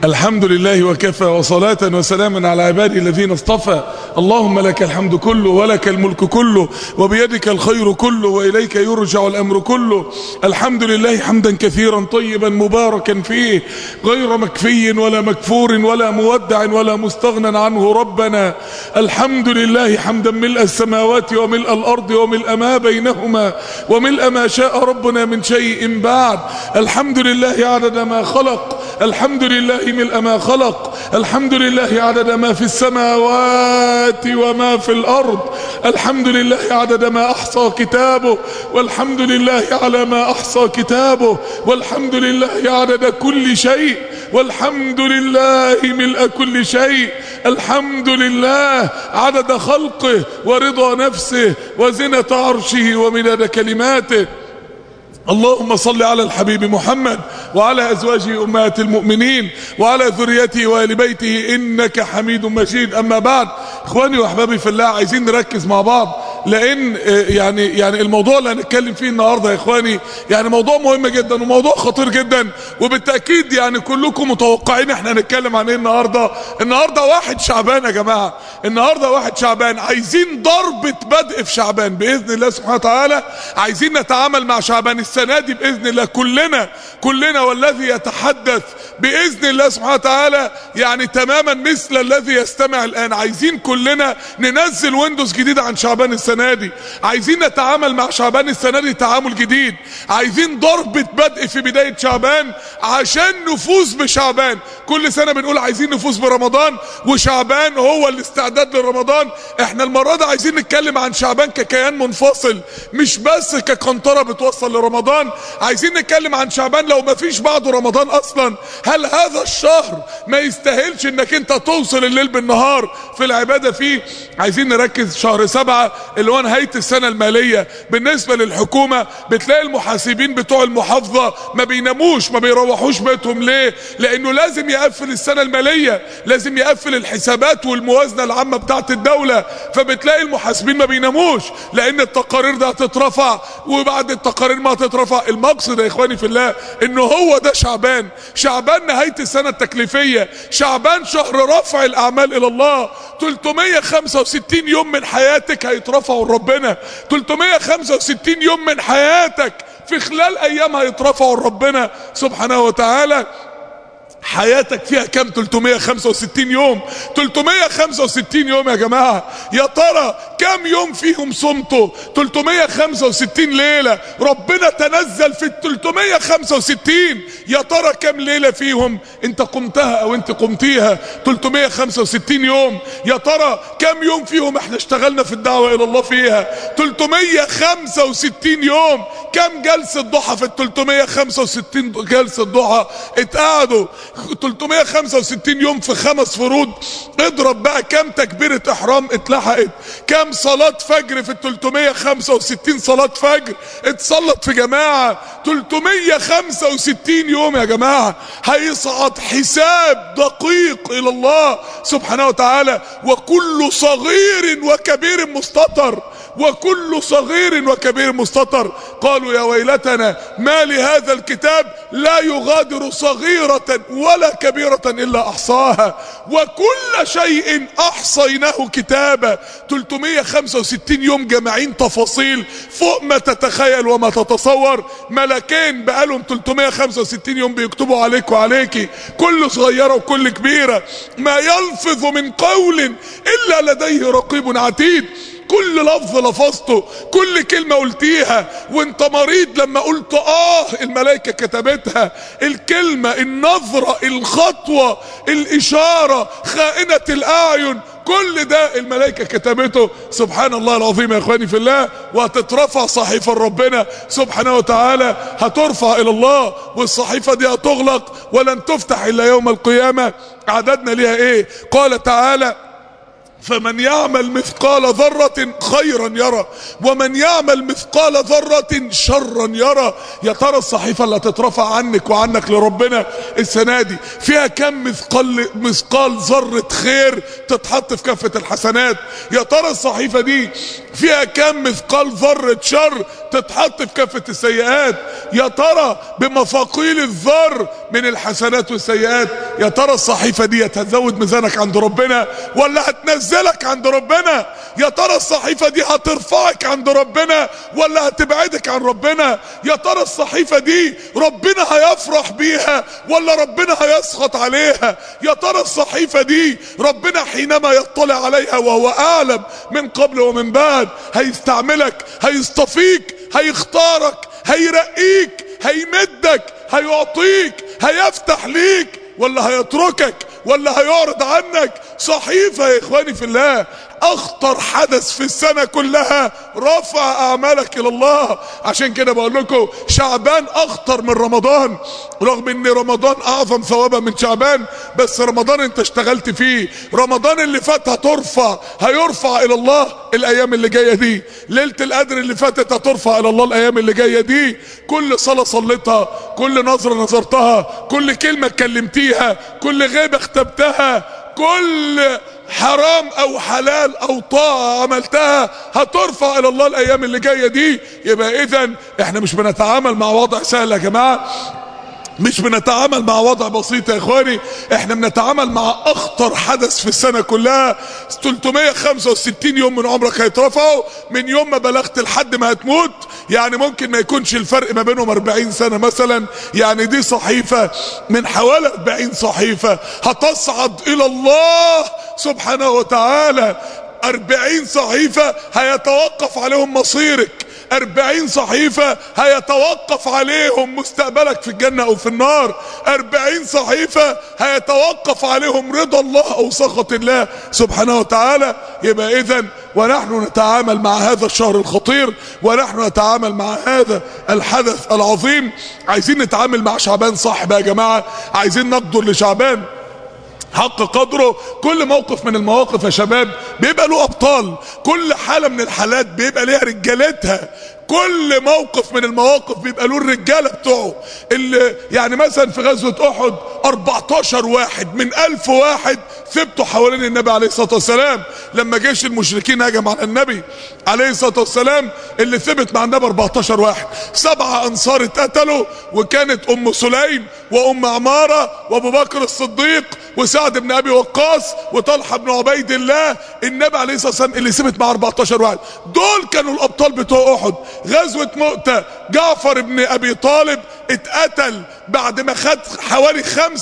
الحمد لله وكفى وصلاة وسلاما على عبادي الذين اصطفى اللهم لك الحمد كله ولك الملك كله وبيدك الخير كله وإليك يرجع الأمر كله الحمد لله حمدا كثيرا طيبا مباركا فيه غير مكفي ولا مكفور ولا مودع ولا مستغنى عنه ربنا الحمد لله حمدا ملء السماوات وملء الأرض وملء ما بينهما وملء ما شاء ربنا من شيء بعد الحمد لله عدد ما خلق الحمد لله ملء ما خلق الحمد لله عدد ما في السماوات وما في الأرض الحمد لله عدد ما أحصى كتابه والحمد لله على ما أحصى كتابه والحمد لله عدد كل شيء والحمد لله ملء كل شيء الحمد لله عدد خلقه ورضا نفسه وزنة عرشه ومداد كلماته اللهم صل على الحبيب محمد وعلى أزواجه أمهات المؤمنين وعلى ذريته وآل بيته إنك حميد مجيد أما بعد إخواني وأحبابي في الله عايزين نركز مع بعض لأن يعني يعني الموضوع اللي هنتكلم فيه النهارده يا إخواني يعني موضوع مهم جدا وموضوع خطير جدا وبالتأكيد يعني كلكم متوقعين احنا هنتكلم عن ايه النهارده النهارده واحد شعبان يا جماعة النهارده واحد شعبان عايزين ضربة بدء في شعبان بإذن الله سبحانه وتعالى عايزين نتعامل مع شعبان السنة دي بإذن الله كلنا كلنا والذي يتحدث بإذن الله سبحانه وتعالى يعني تماما مثل الذي يستمع الآن عايزين كلنا ننزل ويندوز جديد عن شعبان السنة دي عايزين نتعامل مع شعبان السنة دي تعامل جديد عايزين ضربة بدء في بداية شعبان عشان نفوز بشعبان كل سنة بنقول عايزين نفوز برمضان وشعبان هو الاستعداد لرمضان احنا المرة دي عايزين نتكلم عن شعبان ككيان منفصل مش بس كقنطرة بتوصل لرمضان عايزين نتكلم عن شعبان لو ما فيش بعده رمضان اصلا هل هذا الشهر ما يستاهلش انك انت توصل الليل بالنهار في العبادة فيه عايزين نركز شهر سبعة اللي هو نهاية السنة المالية بالنسبة للحكومة بتلاقي المحاسبين بتوع المحافظة ما بيناموش ما بيروحوش بيتهم ليه لانه لازم يقفل السنة المالية لازم يقفل الحسابات والموازنة العامة بتاعت الدولة فبتلاقي المحاسبين ما بيناموش لان التقارير ده هتترفع وبعد التقارير ما هتترفع المقصد يا اخواني في الله انه هو ده شعبان شعبان نهاية السنة التكليفية شعبان شهر رفع الاعمال الى الله 365 يوم من حياتك هيترفعوا لربنا 365 يوم من حياتك في خلال ايام هيترفعوا لربنا سبحانه وتعالى حياتك فيها كام 365 يوم 365 يوم يا جماعة يا ترى كام يوم فيهم صمتوا 365 ليلة ربنا تنزل في ال 365 يا ترى كام ليلة فيهم انت قمتها او انت قمتيها 365 يوم يا ترى كام يوم فيهم احنا اشتغلنا في الدعوة الى الله فيها 365 يوم كام جلسة ضحى في ال 365 جلسة ضحى اتقعدوا 365 يوم في خمس فروض اضرب بقى كام تكبيرة احرام اتلحقت كام صلاة فجر في ال 365 صلاة فجر اتصلت في جماعة 365 يوم يا جماعة هيصعد حساب دقيق الى الله سبحانه وتعالى وكل صغير وكبير مستطر وكل صغير وكبير مستطر قالوا يا ويلتنا ما لهذا الكتاب لا يغادر صغيرة ولا كبيرة إلا أحصاها وكل شيء أحصيناه كتابا 365 يوم جمعين تفاصيل فوق ما تتخيل وما تتصور ملكين بقالهم 365 يوم بيكتبوا عليك وعليكي كل صغيرة وكل كبيرة ما يلفظ من قول إلا لديه رقيب عتيد كل لفظ لفظته كل كلمة قلتيها وانت مريض لما قلت اه الملائكة كتبتها الكلمة النظرة الخطوة الاشارة خائنة الاعين كل ده الملائكة كتبته سبحان الله العظيم يا اخواني في الله وهتترفع صحيفة ربنا سبحانه وتعالى هترفع الى الله والصحيفة دي هتغلق ولن تفتح الا يوم القيامة عددنا ليها ايه قال تعالى فمن يعمل مثقال ذرة خيرا يرى ومن يعمل مثقال ذرة شرا يرى يا ترى الصحيفة اللي هتترفع عنك وعنك لربنا السنة دي فيها كم مثقال مثقال ذرة خير تتحط في كفة الحسنات يا ترى الصحيفة دي فيها كم مثقال ذرة شر تتحط في كفة السيئات يا ترى بمثاقيل الذر من الحسنات والسيئات يا ترى الصحيفة دي هتزود ميزانك عند ربنا ولا هتنزلك عند ربنا يا ترى الصحيفة دي هترفعك عند ربنا ولا هتبعدك عن ربنا يا ترى الصحيفة دي ربنا هيفرح بيها ولا ربنا هيسخط عليها يا ترى الصحيفة دي ربنا حينما يطلع عليها وهو أعلم من قبل ومن بعد هيستعملك هيصطفيك هيختارك هيرقيك هيمدك هيعطيك هيفتح ليك ولا هيتركك ولا هيعرض عنك صحيفة يا اخواني في الله اخطر حدث في السنة كلها رفع اعمالك الى الله عشان كده بقول لكم شعبان اخطر من رمضان رغم ان رمضان اعظم ثوابا من شعبان بس رمضان انت اشتغلت فيه رمضان اللي فات هترفع هيرفع الى الله الايام اللي جاية دي ليلة القدر اللي فاتت هترفع الى الله الايام اللي جاية دي كل صلاة صليتها كل نظرة نظرتها كل كلمة اتكلمتيها كل غيبة اختبتها كل حرام او حلال او طاعة عملتها هترفع الى الله الايام اللي جاية دي يبقى اذا احنا مش بنتعامل مع وضع سهل يا جماعة مش بنتعامل مع وضع بسيط يا اخواني احنا بنتعامل مع اخطر حدث في السنة كلها 365 يوم من عمرك هيترفعوا من يوم ما بلغت لحد ما هتموت يعني ممكن ما يكونش الفرق ما بينهم 40 سنة مثلا يعني دي صحيفة من حوالي 40 صحيفة هتصعد الى الله سبحانه وتعالى 40 صحيفة هيتوقف عليهم مصيرك أربعين صحيفة هيتوقف عليهم مستقبلك في الجنة أو في النار أربعين صحيفة هيتوقف عليهم رضا الله أو سخط الله سبحانه وتعالى يبقى إذا ونحن نتعامل مع هذا الشهر الخطير ونحن نتعامل مع هذا الحدث العظيم عايزين نتعامل مع شعبان صح بقى يا جماعة عايزين نقدر لشعبان حق قدره كل موقف من المواقف يا شباب بيبقى له ابطال كل حالة من الحالات بيبقى ليها رجالتها كل موقف من المواقف بيبقى له الرجاله بتوعه اللي يعني مثلا في غزوه احد 14 واحد من 1000 واحد ثبتوا حوالين النبي عليه الصلاه والسلام لما جيش المشركين هجم على النبي عليه الصلاه والسلام اللي ثبت مع النبي 14 واحد سبعه انصار اتقتلوا وكانت ام سليم وام عماره وابو بكر الصديق وسعد بن ابي وقاص وطلحه بن عبيد الله النبي عليه الصلاه والسلام اللي ثبت مع 14 واحد دول كانوا الابطال بتوع احد غزوة مؤتة جعفر بن ابي طالب اتقتل بعد ما خد حوالي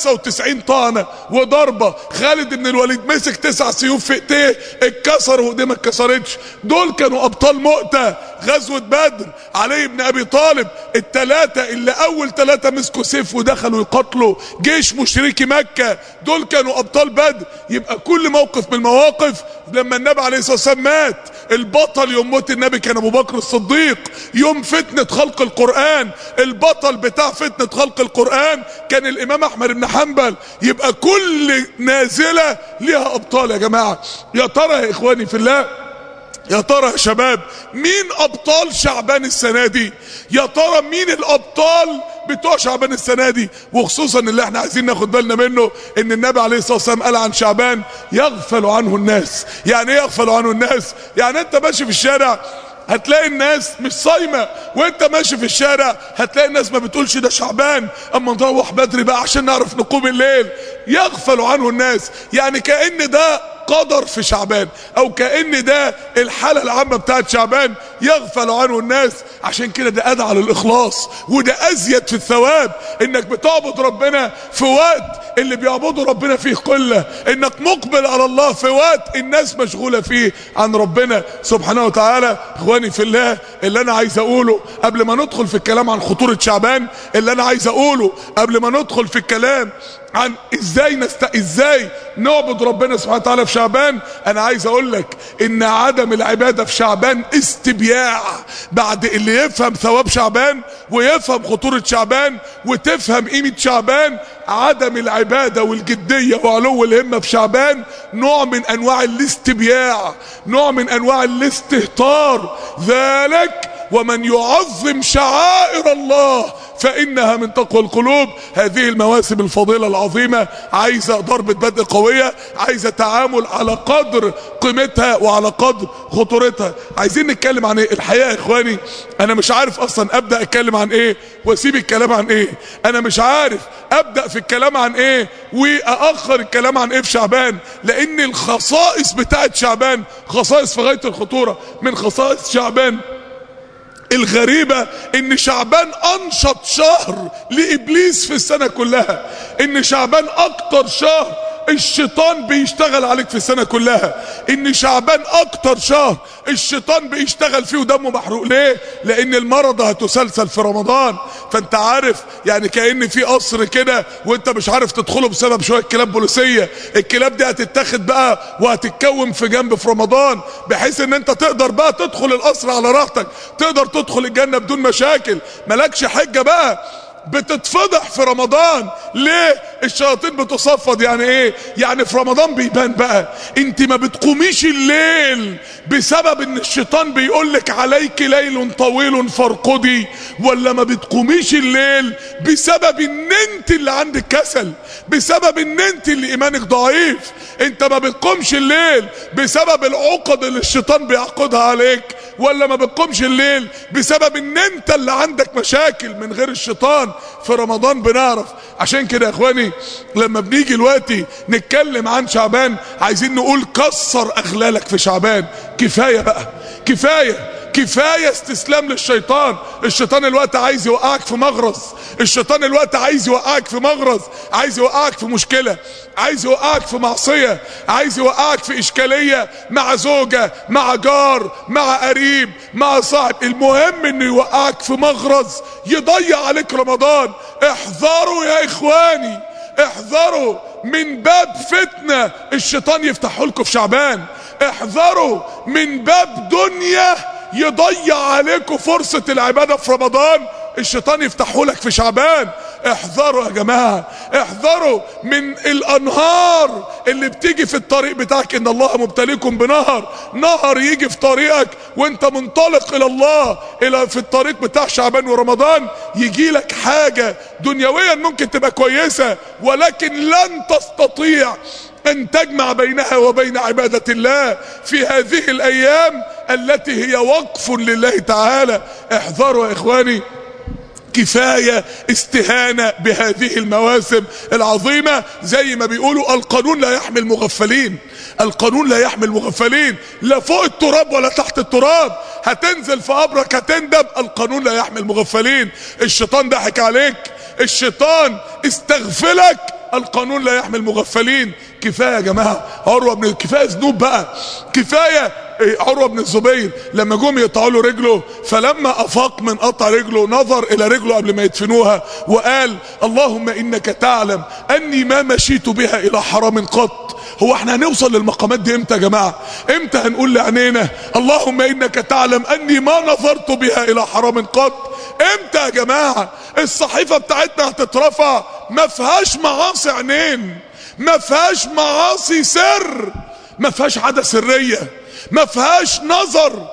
95 طعنة وضربة خالد بن الوليد مسك تسع سيوف في ايديه اتكسروا وايديه ما اتكسرتش دول كانوا ابطال مؤتة غزوة بدر علي بن ابي طالب التلاتة اللي اول تلاتة مسكوا سيف ودخلوا يقتلوا جيش مشركي مكة دول كانوا ابطال بدر يبقى كل موقف من المواقف لما النبي عليه الصلاة والسلام مات البطل يوم موت النبي كان ابو بكر الصديق يوم فتنة خلق القرآن البطل بتاع فتنة خلق القرآن كان الامام احمد بن حنبل يبقى كل نازلة ليها ابطال يا جماعة يا ترى يا اخواني في الله يا ترى يا شباب مين ابطال شعبان السنة دي يا ترى مين الابطال بتوع شعبان السنة دي وخصوصا اللي احنا عايزين ناخد بالنا منه ان النبي عليه الصلاة والسلام قال عن شعبان يغفل عنه الناس يعني ايه يغفل عنه الناس يعني انت ماشي في الشارع هتلاقي الناس مش صايمة وانت ماشي في الشارع هتلاقي الناس ما بتقولش ده شعبان اما نروح بدري بقى عشان نعرف نقوم الليل يغفل عنه الناس يعني كأن ده قدر في شعبان او كأن ده الحالة العامة بتاعت شعبان يغفل عنه الناس عشان كده ده ادعى للاخلاص وده ازيد في الثواب انك بتعبد ربنا في وقت اللي بيعبدوا ربنا فيه قلة انك مقبل على الله في وقت الناس مشغولة فيه عن ربنا سبحانه وتعالى اخواني في الله اللي انا عايز اقوله قبل ما ندخل في الكلام عن خطورة شعبان اللي انا عايز اقوله قبل ما ندخل في الكلام عن ازاي نست... ازاي نعبد ربنا سبحانه وتعالى في شعبان انا عايز اقول لك ان عدم العبادة في شعبان استبياع بعد اللي يفهم ثواب شعبان ويفهم خطورة شعبان وتفهم قيمة شعبان عدم العبادة والجدية وعلو الهمة في شعبان نوع من انواع الاستبياع نوع من انواع الاستهتار ذلك ومن يعظم شعائر الله فانها من تقوى القلوب هذه المواسم الفضيله العظيمه عايزه ضربه بدء قويه عايزه تعامل على قدر قيمتها وعلى قدر خطورتها عايزين نتكلم عن ايه الحقيقه يا اخواني انا مش عارف اصلا ابدا اتكلم عن ايه واسيب الكلام عن ايه انا مش عارف ابدا في الكلام عن ايه واخر الكلام عن ايه في شعبان لان الخصائص بتاعت شعبان خصائص في غايه الخطوره من خصائص شعبان الغريبة ان شعبان انشط شهر لابليس في السنة كلها ان شعبان اكتر شهر الشيطان بيشتغل عليك في السنة كلها ان شعبان اكتر شهر الشيطان بيشتغل فيه ودمه محروق ليه لان المرضى هتسلسل في رمضان فانت عارف يعني كأن في قصر كده وانت مش عارف تدخله بسبب شوية كلاب بوليسية الكلاب دي هتتاخد بقى وهتتكون في جنب في رمضان بحيث ان انت تقدر بقى تدخل القصر على راحتك تقدر تدخل الجنة بدون مشاكل ملكش حجة بقى بتتفضح في رمضان ليه الشياطين بتصفد يعني ايه يعني في رمضان بيبان بقى انت ما بتقوميش الليل بسبب ان الشيطان بيقول لك عليك ليل طويل فارقدي ولا ما بتقوميش الليل بسبب ان انت اللي عندك كسل بسبب ان انت اللي ايمانك ضعيف انت ما بتقومش الليل بسبب العقد اللي الشيطان بيعقدها عليك ولا ما بتقومش الليل بسبب ان انت اللي عندك مشاكل من غير الشيطان في رمضان بنعرف عشان كده يا اخواني لما بنيجي دلوقتي نتكلم عن شعبان عايزين نقول كسر اغلالك في شعبان كفايه بقى كفايه كفايه استسلام للشيطان الشيطان الوقت عايز يوقعك في مغرز الشيطان الوقت عايز يوقعك في مغرز عايز يوقعك في مشكله عايز يوقعك في معصيه عايز يوقعك في اشكاليه مع زوجه مع جار مع قريب مع صاحب المهم انه يوقعك في مغرز يضيع عليك رمضان احذروا يا اخواني احذروا من باب فتنه الشيطان يفتحه لكم في شعبان احذروا من باب دنيا يضيع عليكم فرصة العبادة في رمضان الشيطان يفتحه لك في شعبان احذروا يا جماعة احذروا من الانهار اللي بتيجي في الطريق بتاعك ان الله مبتليكم بنهر نهر يجي في طريقك وانت منطلق الى الله الى في الطريق بتاع شعبان ورمضان يجي لك حاجة دنيويا ممكن تبقى كويسة ولكن لن تستطيع ان تجمع بينها وبين عبادة الله في هذه الايام التي هي وقف لله تعالى احذروا يا اخواني كفاية استهانة بهذه المواسم العظيمة زي ما بيقولوا القانون لا يحمل مغفلين القانون لا يحمل مغفلين لا فوق التراب ولا تحت التراب هتنزل في قبرك هتندم القانون لا يحمل مغفلين الشيطان ضحك عليك الشيطان استغفلك القانون لا يحمل مغفلين كفايه يا جماعه عروه بن كفايه ذنوب بقى كفايه عروه بن الزبير لما جم يقطعوا له رجله فلما افاق من قطع رجله نظر الى رجله قبل ما يدفنوها وقال اللهم انك تعلم اني ما مشيت بها الى حرام قط هو احنا هنوصل للمقامات دي امتى يا جماعه امتى هنقول لعينينا اللهم انك تعلم اني ما نظرت بها الى حرام قط امتى يا جماعه الصحيفه بتاعتنا هتترفع ما فيهاش معاصي عينين ما فيهاش معاصي سر ما فيهاش عادة سرية ما فيهاش نظر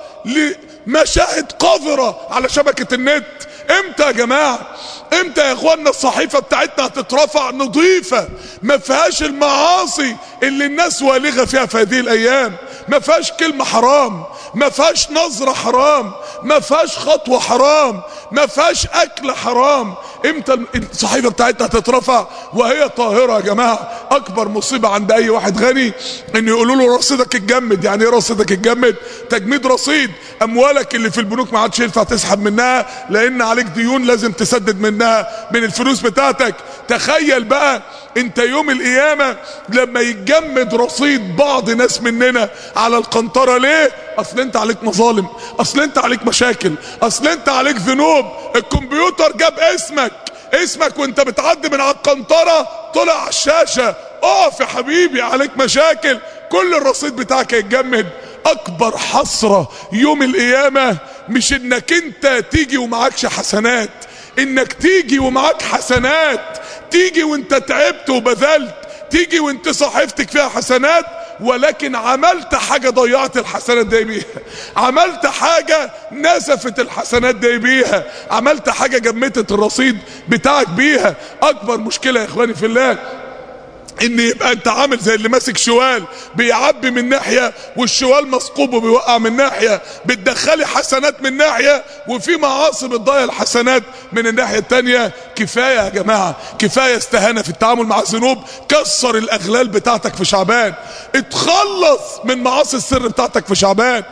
لمشاهد قذرة على شبكة النت امتى يا جماعة امتى يا اخوانا الصحيفة بتاعتنا هتترفع نظيفة ما فيهاش المعاصي اللي الناس والغة فيها في هذه الايام ما فيهاش كلمة حرام ما فيهاش نظرة حرام ما فيهاش خطوة حرام ما فيهاش اكل حرام امتى الصحيفة بتاعتنا هتترفع وهي طاهرة يا جماعة اكبر مصيبة عند اي واحد غني ان يقولوا له رصيدك اتجمد يعني ايه رصيدك اتجمد تجميد رصيد اموالك اللي في البنوك ما عادش ينفع تسحب منها لان عليك ديون لازم تسدد منها من الفلوس بتاعتك تخيل بقى انت يوم القيامة لما يتجمد رصيد بعض ناس مننا على القنطرة ليه اصل انت عليك مظالم اصل انت عليك مشاكل اصل انت عليك ذنوب الكمبيوتر جاب اسمك اسمك وانت بتعدي من على القنطرة طلع على الشاشة اقف يا حبيبي عليك مشاكل كل الرصيد بتاعك هيتجمد اكبر حسرة يوم القيامة مش انك انت تيجي ومعكش حسنات انك تيجي ومعاك حسنات تيجي وانت تعبت وبذلت تيجي وانت صحيفتك فيها حسنات ولكن عملت حاجة ضيعت الحسنات دي بيها عملت حاجة نسفت الحسنات دي بيها عملت حاجة جمتت الرصيد بتاعك بيها اكبر مشكلة يا اخواني في الله ان يبقى انت عامل زي اللي ماسك شوال بيعبي من ناحية والشوال مثقوب وبيوقع من ناحية بتدخلي حسنات من ناحية وفي معاصي بتضيع الحسنات من الناحية التانية كفاية يا جماعة كفاية استهانة في التعامل مع الذنوب كسر الاغلال بتاعتك في شعبان اتخلص من معاصي السر بتاعتك في شعبان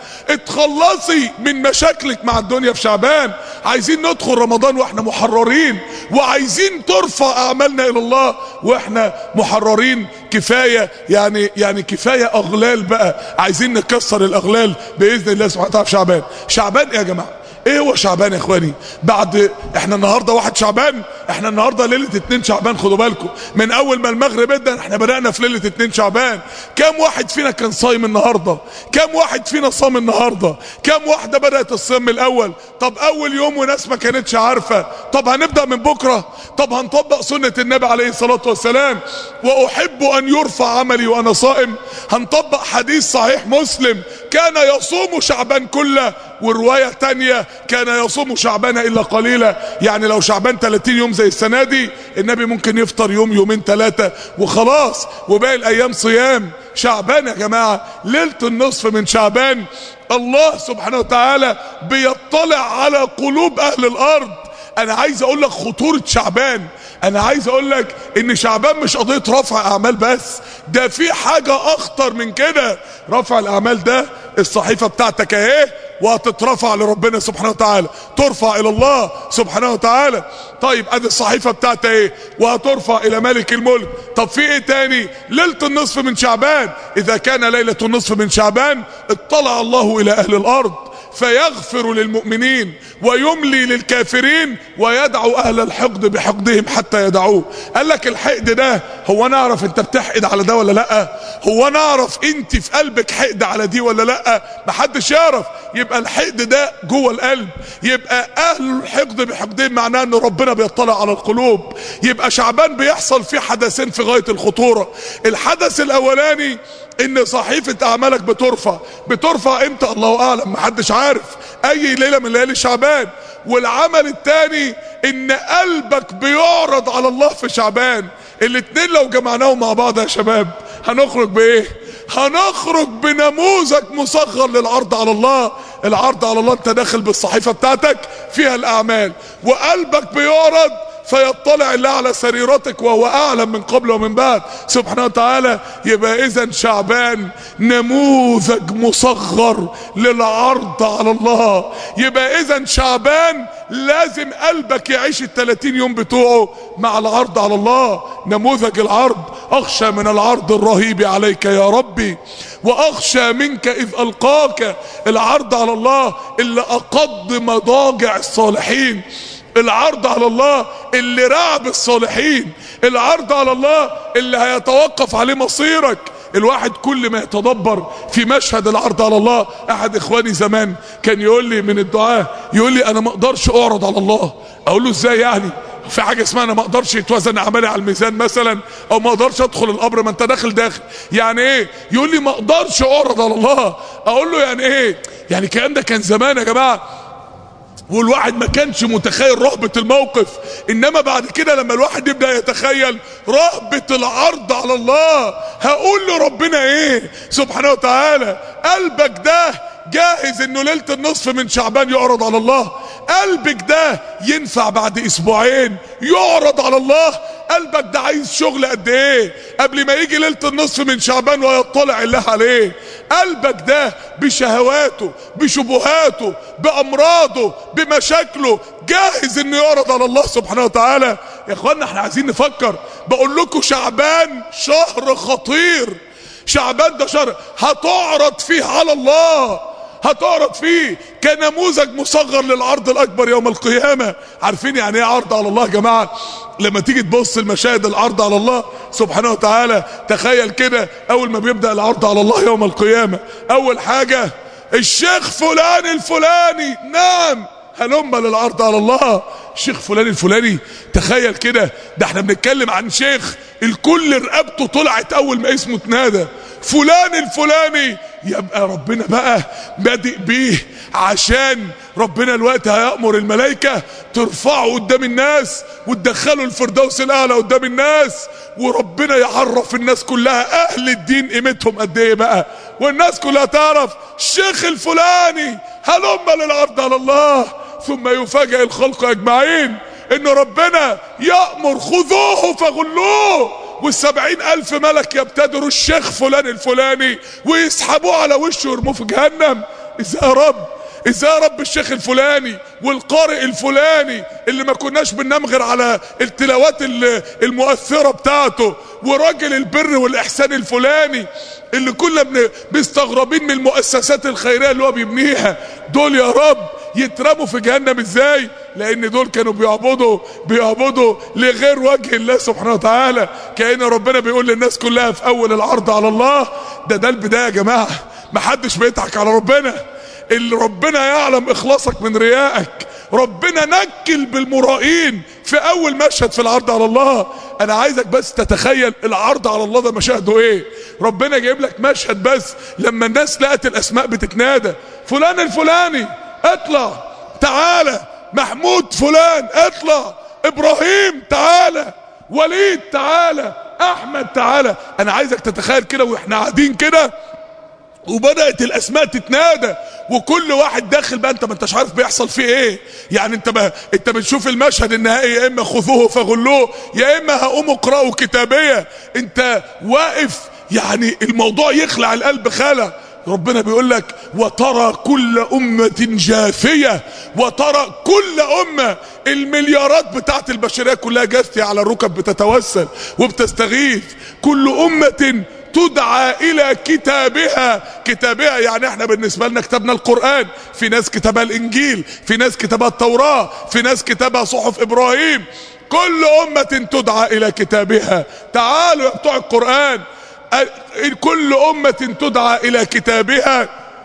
اتخلصي من مشاكلك مع الدنيا في شعبان عايزين ندخل رمضان واحنا محررين وعايزين ترفع اعمالنا الى الله واحنا محررين كفاية يعني يعني كفاية اغلال بقى عايزين نكسر الاغلال باذن الله سبحانه وتعالى في شعبان شعبان ايه يا جماعه ايه هو شعبان يا اخواني بعد احنا النهارده واحد شعبان احنا النهارده ليله اتنين شعبان خدوا بالكم من اول ما المغرب ادى احنا بدانا في ليله اتنين شعبان كام واحد فينا كان صايم النهارده كام واحد فينا صام النهارده كام واحده بدات الصيام الاول طب اول يوم وناس ما كانتش عارفه طب هنبدا من بكره طب هنطبق سنه النبي عليه الصلاه والسلام واحب ان يرفع عملي وانا صائم هنطبق حديث صحيح مسلم كان يصوم شعبان كله وروايه تانية كان يصوم شعبان الا قليلا يعني لو شعبان 30 يوم زي السنه دي النبي ممكن يفطر يوم يومين ثلاثه وخلاص وباقي الايام صيام شعبان يا جماعه ليله النصف من شعبان الله سبحانه وتعالى بيطلع على قلوب اهل الارض انا عايز اقول لك خطورة شعبان انا عايز اقول لك ان شعبان مش قضية رفع اعمال بس ده في حاجة اخطر من كده رفع الاعمال ده الصحيفة بتاعتك اهي وهتترفع لربنا سبحانه وتعالى ترفع الى الله سبحانه وتعالى طيب ادي الصحيفة بتاعتها ايه وهترفع الى ملك الملك طب في ايه تاني ليلة النصف من شعبان اذا كان ليلة النصف من شعبان اطلع الله الى اهل الارض فيغفر للمؤمنين ويملي للكافرين ويدعو اهل الحقد بحقدهم حتى يدعوه قال لك الحقد ده هو نعرف انت بتحقد على ده ولا لا هو نعرف انت في قلبك حقد على دي ولا لا محدش يعرف يبقى الحقد ده جوه القلب يبقى اهل الحقد بحقدهم معناه ان ربنا بيطلع على القلوب يبقى شعبان بيحصل فيه حدثين في غاية الخطورة الحدث الاولاني ان صحيفة اعمالك بترفع بترفع امتى الله اعلم محدش عارف اي ليلة من ليالي شعبان والعمل التاني ان قلبك بيعرض على الله في شعبان الاتنين لو جمعناهم مع بعض يا شباب هنخرج بايه هنخرج بنموذج مصغر للعرض على الله العرض على الله انت داخل بالصحيفة بتاعتك فيها الاعمال وقلبك بيعرض فيطلع الله على سريرتك وهو اعلم من قبل ومن بعد سبحانه وتعالى يبقى اذا شعبان نموذج مصغر للعرض على الله يبقى اذا شعبان لازم قلبك يعيش الثلاثين يوم بتوعه مع العرض على الله نموذج العرض اخشى من العرض الرهيب عليك يا ربي واخشى منك اذ القاك العرض على الله اللي اقض مضاجع الصالحين العرض على الله اللي رعب الصالحين العرض على الله اللي هيتوقف عليه مصيرك الواحد كل ما يتدبر في مشهد العرض على الله احد اخواني زمان كان يقول لي من الدعاء يقول لي انا ما اقدرش اعرض على الله اقول له ازاي يعني في حاجه اسمها انا ما اقدرش يتوزن اعمالي على الميزان مثلا او ما اقدرش ادخل القبر ما انت داخل داخل يعني ايه يقول لي ما اقدرش اعرض على الله اقول له يعني ايه يعني الكلام ده كان زمان يا جماعه والواحد ما كانش متخيل رهبة الموقف انما بعد كده لما الواحد يبدأ يتخيل رهبة العرض على الله هقول لربنا ايه سبحانه وتعالى قلبك ده جاهز انه ليلة النصف من شعبان يعرض على الله قلبك ده ينفع بعد اسبوعين يعرض على الله قلبك ده عايز شغل قد ايه قبل ما يجي ليلة النصف من شعبان ويطلع الله عليه قلبك ده بشهواته بشبهاته بامراضه بمشاكله جاهز انه يعرض على الله سبحانه وتعالى يا اخوانا احنا عايزين نفكر بقول لكم شعبان شهر خطير شعبان ده شهر هتعرض فيه على الله هتعرض فيه كنموذج مصغر للعرض الاكبر يوم القيامة عارفين يعني ايه عرض على الله يا جماعة لما تيجي تبص المشاهد العرض على الله سبحانه وتعالى تخيل كده اول ما بيبدأ العرض على الله يوم القيامة اول حاجة الشيخ فلان الفلاني نعم هلم للعرض على الله الشيخ فلان الفلاني تخيل كده ده احنا بنتكلم عن شيخ الكل رقبته طلعت اول ما اسمه اتنادى فلان الفلاني يبقى ربنا بقى بادئ بيه عشان ربنا الوقت هيأمر الملائكة ترفعه قدام الناس وتدخله الفردوس الأعلى قدام الناس وربنا يعرف الناس كلها أهل الدين قيمتهم قد إيه بقى والناس كلها تعرف الشيخ الفلاني هلم للعرض على الله ثم يفاجئ الخلق أجمعين إن ربنا يأمر خذوه فغلوه والسبعين ألف ملك يبتدروا الشيخ فلان الفلاني ويسحبوه على وشه ويرموه في جهنم إزاي يا رب ازاي يا رب الشيخ الفلاني والقارئ الفلاني اللي ما كناش بننام غير على التلاوات المؤثرة بتاعته وراجل البر والإحسان الفلاني اللي كنا مستغربين من المؤسسات الخيرية اللي هو بيبنيها دول يا رب يترموا في جهنم ازاي لان دول كانوا بيعبدوا بيعبدوا لغير وجه الله سبحانه وتعالى كأن ربنا بيقول للناس كلها في اول العرض على الله ده ده البداية يا جماعة محدش بيضحك على ربنا اللي ربنا يعلم اخلاصك من ريائك ربنا نكل بالمرائين في اول مشهد في العرض على الله انا عايزك بس تتخيل العرض على الله ده مشاهده ايه ربنا جايب لك مشهد بس لما الناس لقت الاسماء بتتنادى فلان الفلاني اطلع تعالى محمود فلان اطلع ابراهيم تعالى وليد تعالى احمد تعالى انا عايزك تتخيل كده واحنا قاعدين كده وبدات الاسماء تتنادى وكل واحد داخل بقى انت ما انتش عارف بيحصل فيه ايه يعني انت ما انت بتشوف المشهد النهائي يا اما خذوه فغلوه يا اما هقوموا اقرأوا كتابيه انت واقف يعني الموضوع يخلع القلب خلع ربنا بيقول لك وترى كل أمة جاثية وترى كل أمة المليارات بتاعت البشرية كلها جاثية على الركب بتتوسل وبتستغيث كل أمة تدعى الى كتابها كتابها يعني احنا بالنسبة لنا كتابنا القرآن في ناس كتابها الانجيل في ناس كتابها التوراة في ناس كتابها صحف ابراهيم كل امة تدعى الى كتابها تعالوا يا بتوع القرآن كل امة تدعى الى كتابها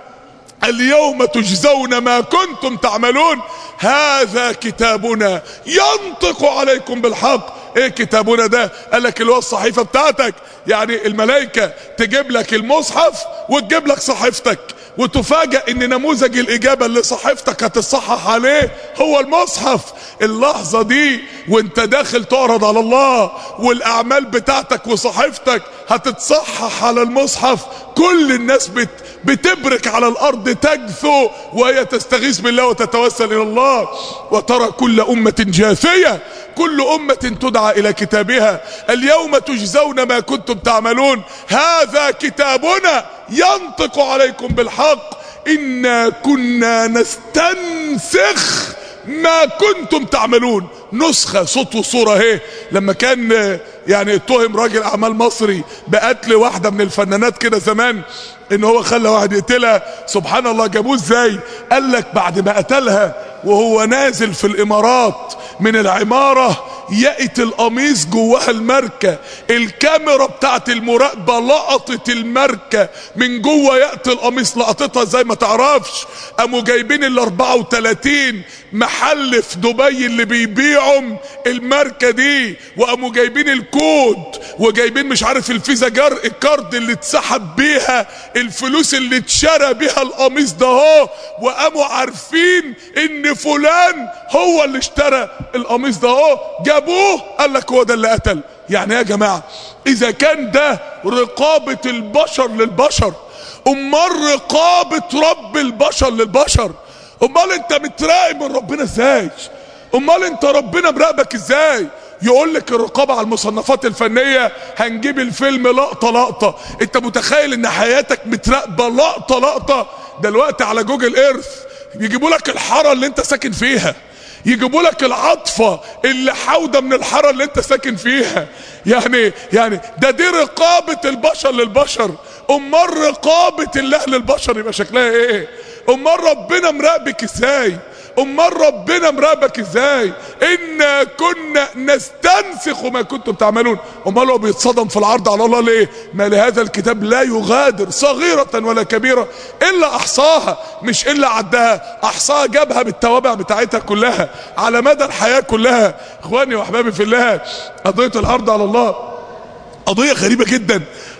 اليوم تجزون ما كنتم تعملون هذا كتابنا ينطق عليكم بالحق ايه كتابنا ده قال لك اللي هو الصحيفه بتاعتك يعني الملائكه تجيب لك المصحف وتجيب لك صحيفتك وتفاجأ ان نموذج الاجابة اللي صحيفتك هتصحح عليه هو المصحف اللحظة دي وانت داخل تعرض على الله والاعمال بتاعتك وصحيفتك هتتصحح على المصحف كل الناس بت بتبرك على الارض تجثو وهي تستغيث بالله وتتوسل الى الله وترى كل امة جاثية كل امة تدعى الى كتابها اليوم تجزون ما كنتم تعملون هذا كتابنا ينطق عليكم بالحق انا كنا نستنسخ ما كنتم تعملون نسخة صوت وصورة اهي لما كان يعني اتهم راجل اعمال مصري بقتل واحدة من الفنانات كده زمان ان هو خلى واحد يقتلها سبحان الله جابوه ازاي قال لك بعد ما قتلها وهو نازل في الامارات من العمارة يقت القميص جواها الماركة الكاميرا بتاعت المراقبة لقطت الماركة من جوه يقت القميص لقطتها زي ما تعرفش قاموا جايبين ال 34 محل في دبي اللي بيبيعهم الماركة دي وقاموا جايبين الكود وجايبين مش عارف الفيزا جار الكارد اللي اتسحب بيها الفلوس اللي اتشرى بيها القميص ده اهو وقاموا عارفين ان فلان هو اللي اشترى القميص ده اهو جابوه قال لك هو ده اللي قتل يعني يا جماعة اذا كان ده رقابة البشر للبشر امال رقابة رب البشر للبشر امال انت متراقب من ربنا ازاي امال انت ربنا مراقبك ازاي يقول لك الرقابة على المصنفات الفنية هنجيب الفيلم لقطة لقطة انت متخيل ان حياتك متراقبة لقطة لقطة دلوقتي على جوجل ايرث يجيبوا لك الحارة اللي انت ساكن فيها يجيبوا لك العطفة اللي حودة من الحارة اللي انت ساكن فيها يعني يعني ده دي رقابة البشر للبشر امال رقابة الله للبشر يبقى شكلها ايه امال ربنا مراقبك ازاي امال ربنا مراقبك ازاي انا كنا نستنسخ ما كنتم تعملون امال هو بيتصدم في العرض على الله ليه ما لهذا الكتاب لا يغادر صغيرة ولا كبيرة الا احصاها مش الا عدها احصاها جابها بالتوابع بتاعتها كلها على مدى الحياة كلها اخواني واحبابي في الله قضية العرض على الله قضية غريبة جدا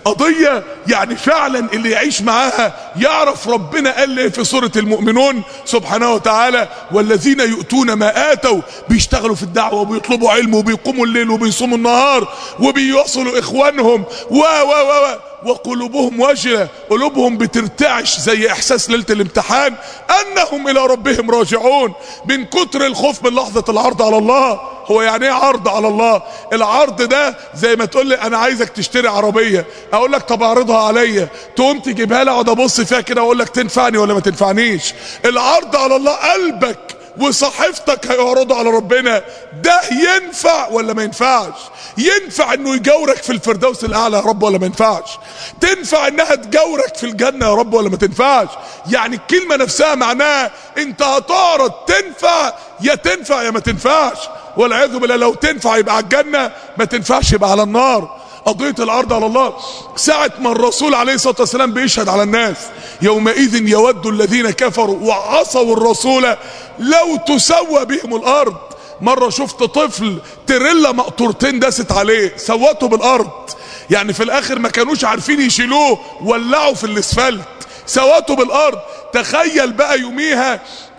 قضية يعني فعلا اللي يعيش معاها يعرف ربنا قال ايه في سورة المؤمنون سبحانه وتعالى والذين يؤتون ما آتوا بيشتغلوا في الدعوة وبيطلبوا علم وبيقوموا الليل وبيصوموا النهار وبيوصلوا إخوانهم و و و وقلوبهم وجلة قلوبهم بترتعش زي احساس ليلة الامتحان انهم الى ربهم راجعون من كتر الخوف من لحظة العرض على الله هو يعني ايه عرض على الله العرض ده زي ما تقول لي انا عايزك تشتري عربية اقول لك طب اعرضها عليا تقوم تجيبها لي اقعد ابص فيها كده واقول لك تنفعني ولا ما تنفعنيش العرض على الله قلبك وصحيفتك هيعرضوا على ربنا ده ينفع ولا ما ينفعش ينفع انه يجاورك في الفردوس الاعلى يا رب ولا ما ينفعش تنفع انها تجاورك في الجنة يا رب ولا ما تنفعش يعني الكلمة نفسها معناها انت هتعرض تنفع يا تنفع يا ما تنفعش والعياذ بالله لو تنفع يبقى على الجنة ما تنفعش يبقى على النار قضية العرض على الله ساعة ما الرسول عليه الصلاة والسلام بيشهد على الناس يومئذ يود الذين كفروا وعصوا الرسول لو تسوى بهم الأرض مرة شفت طفل تريلا مقطورتين داست عليه سوته بالأرض يعني في الآخر ما كانوش عارفين يشيلوه ولعوا في الاسفلت سواته بالأرض تخيل بقى يوميها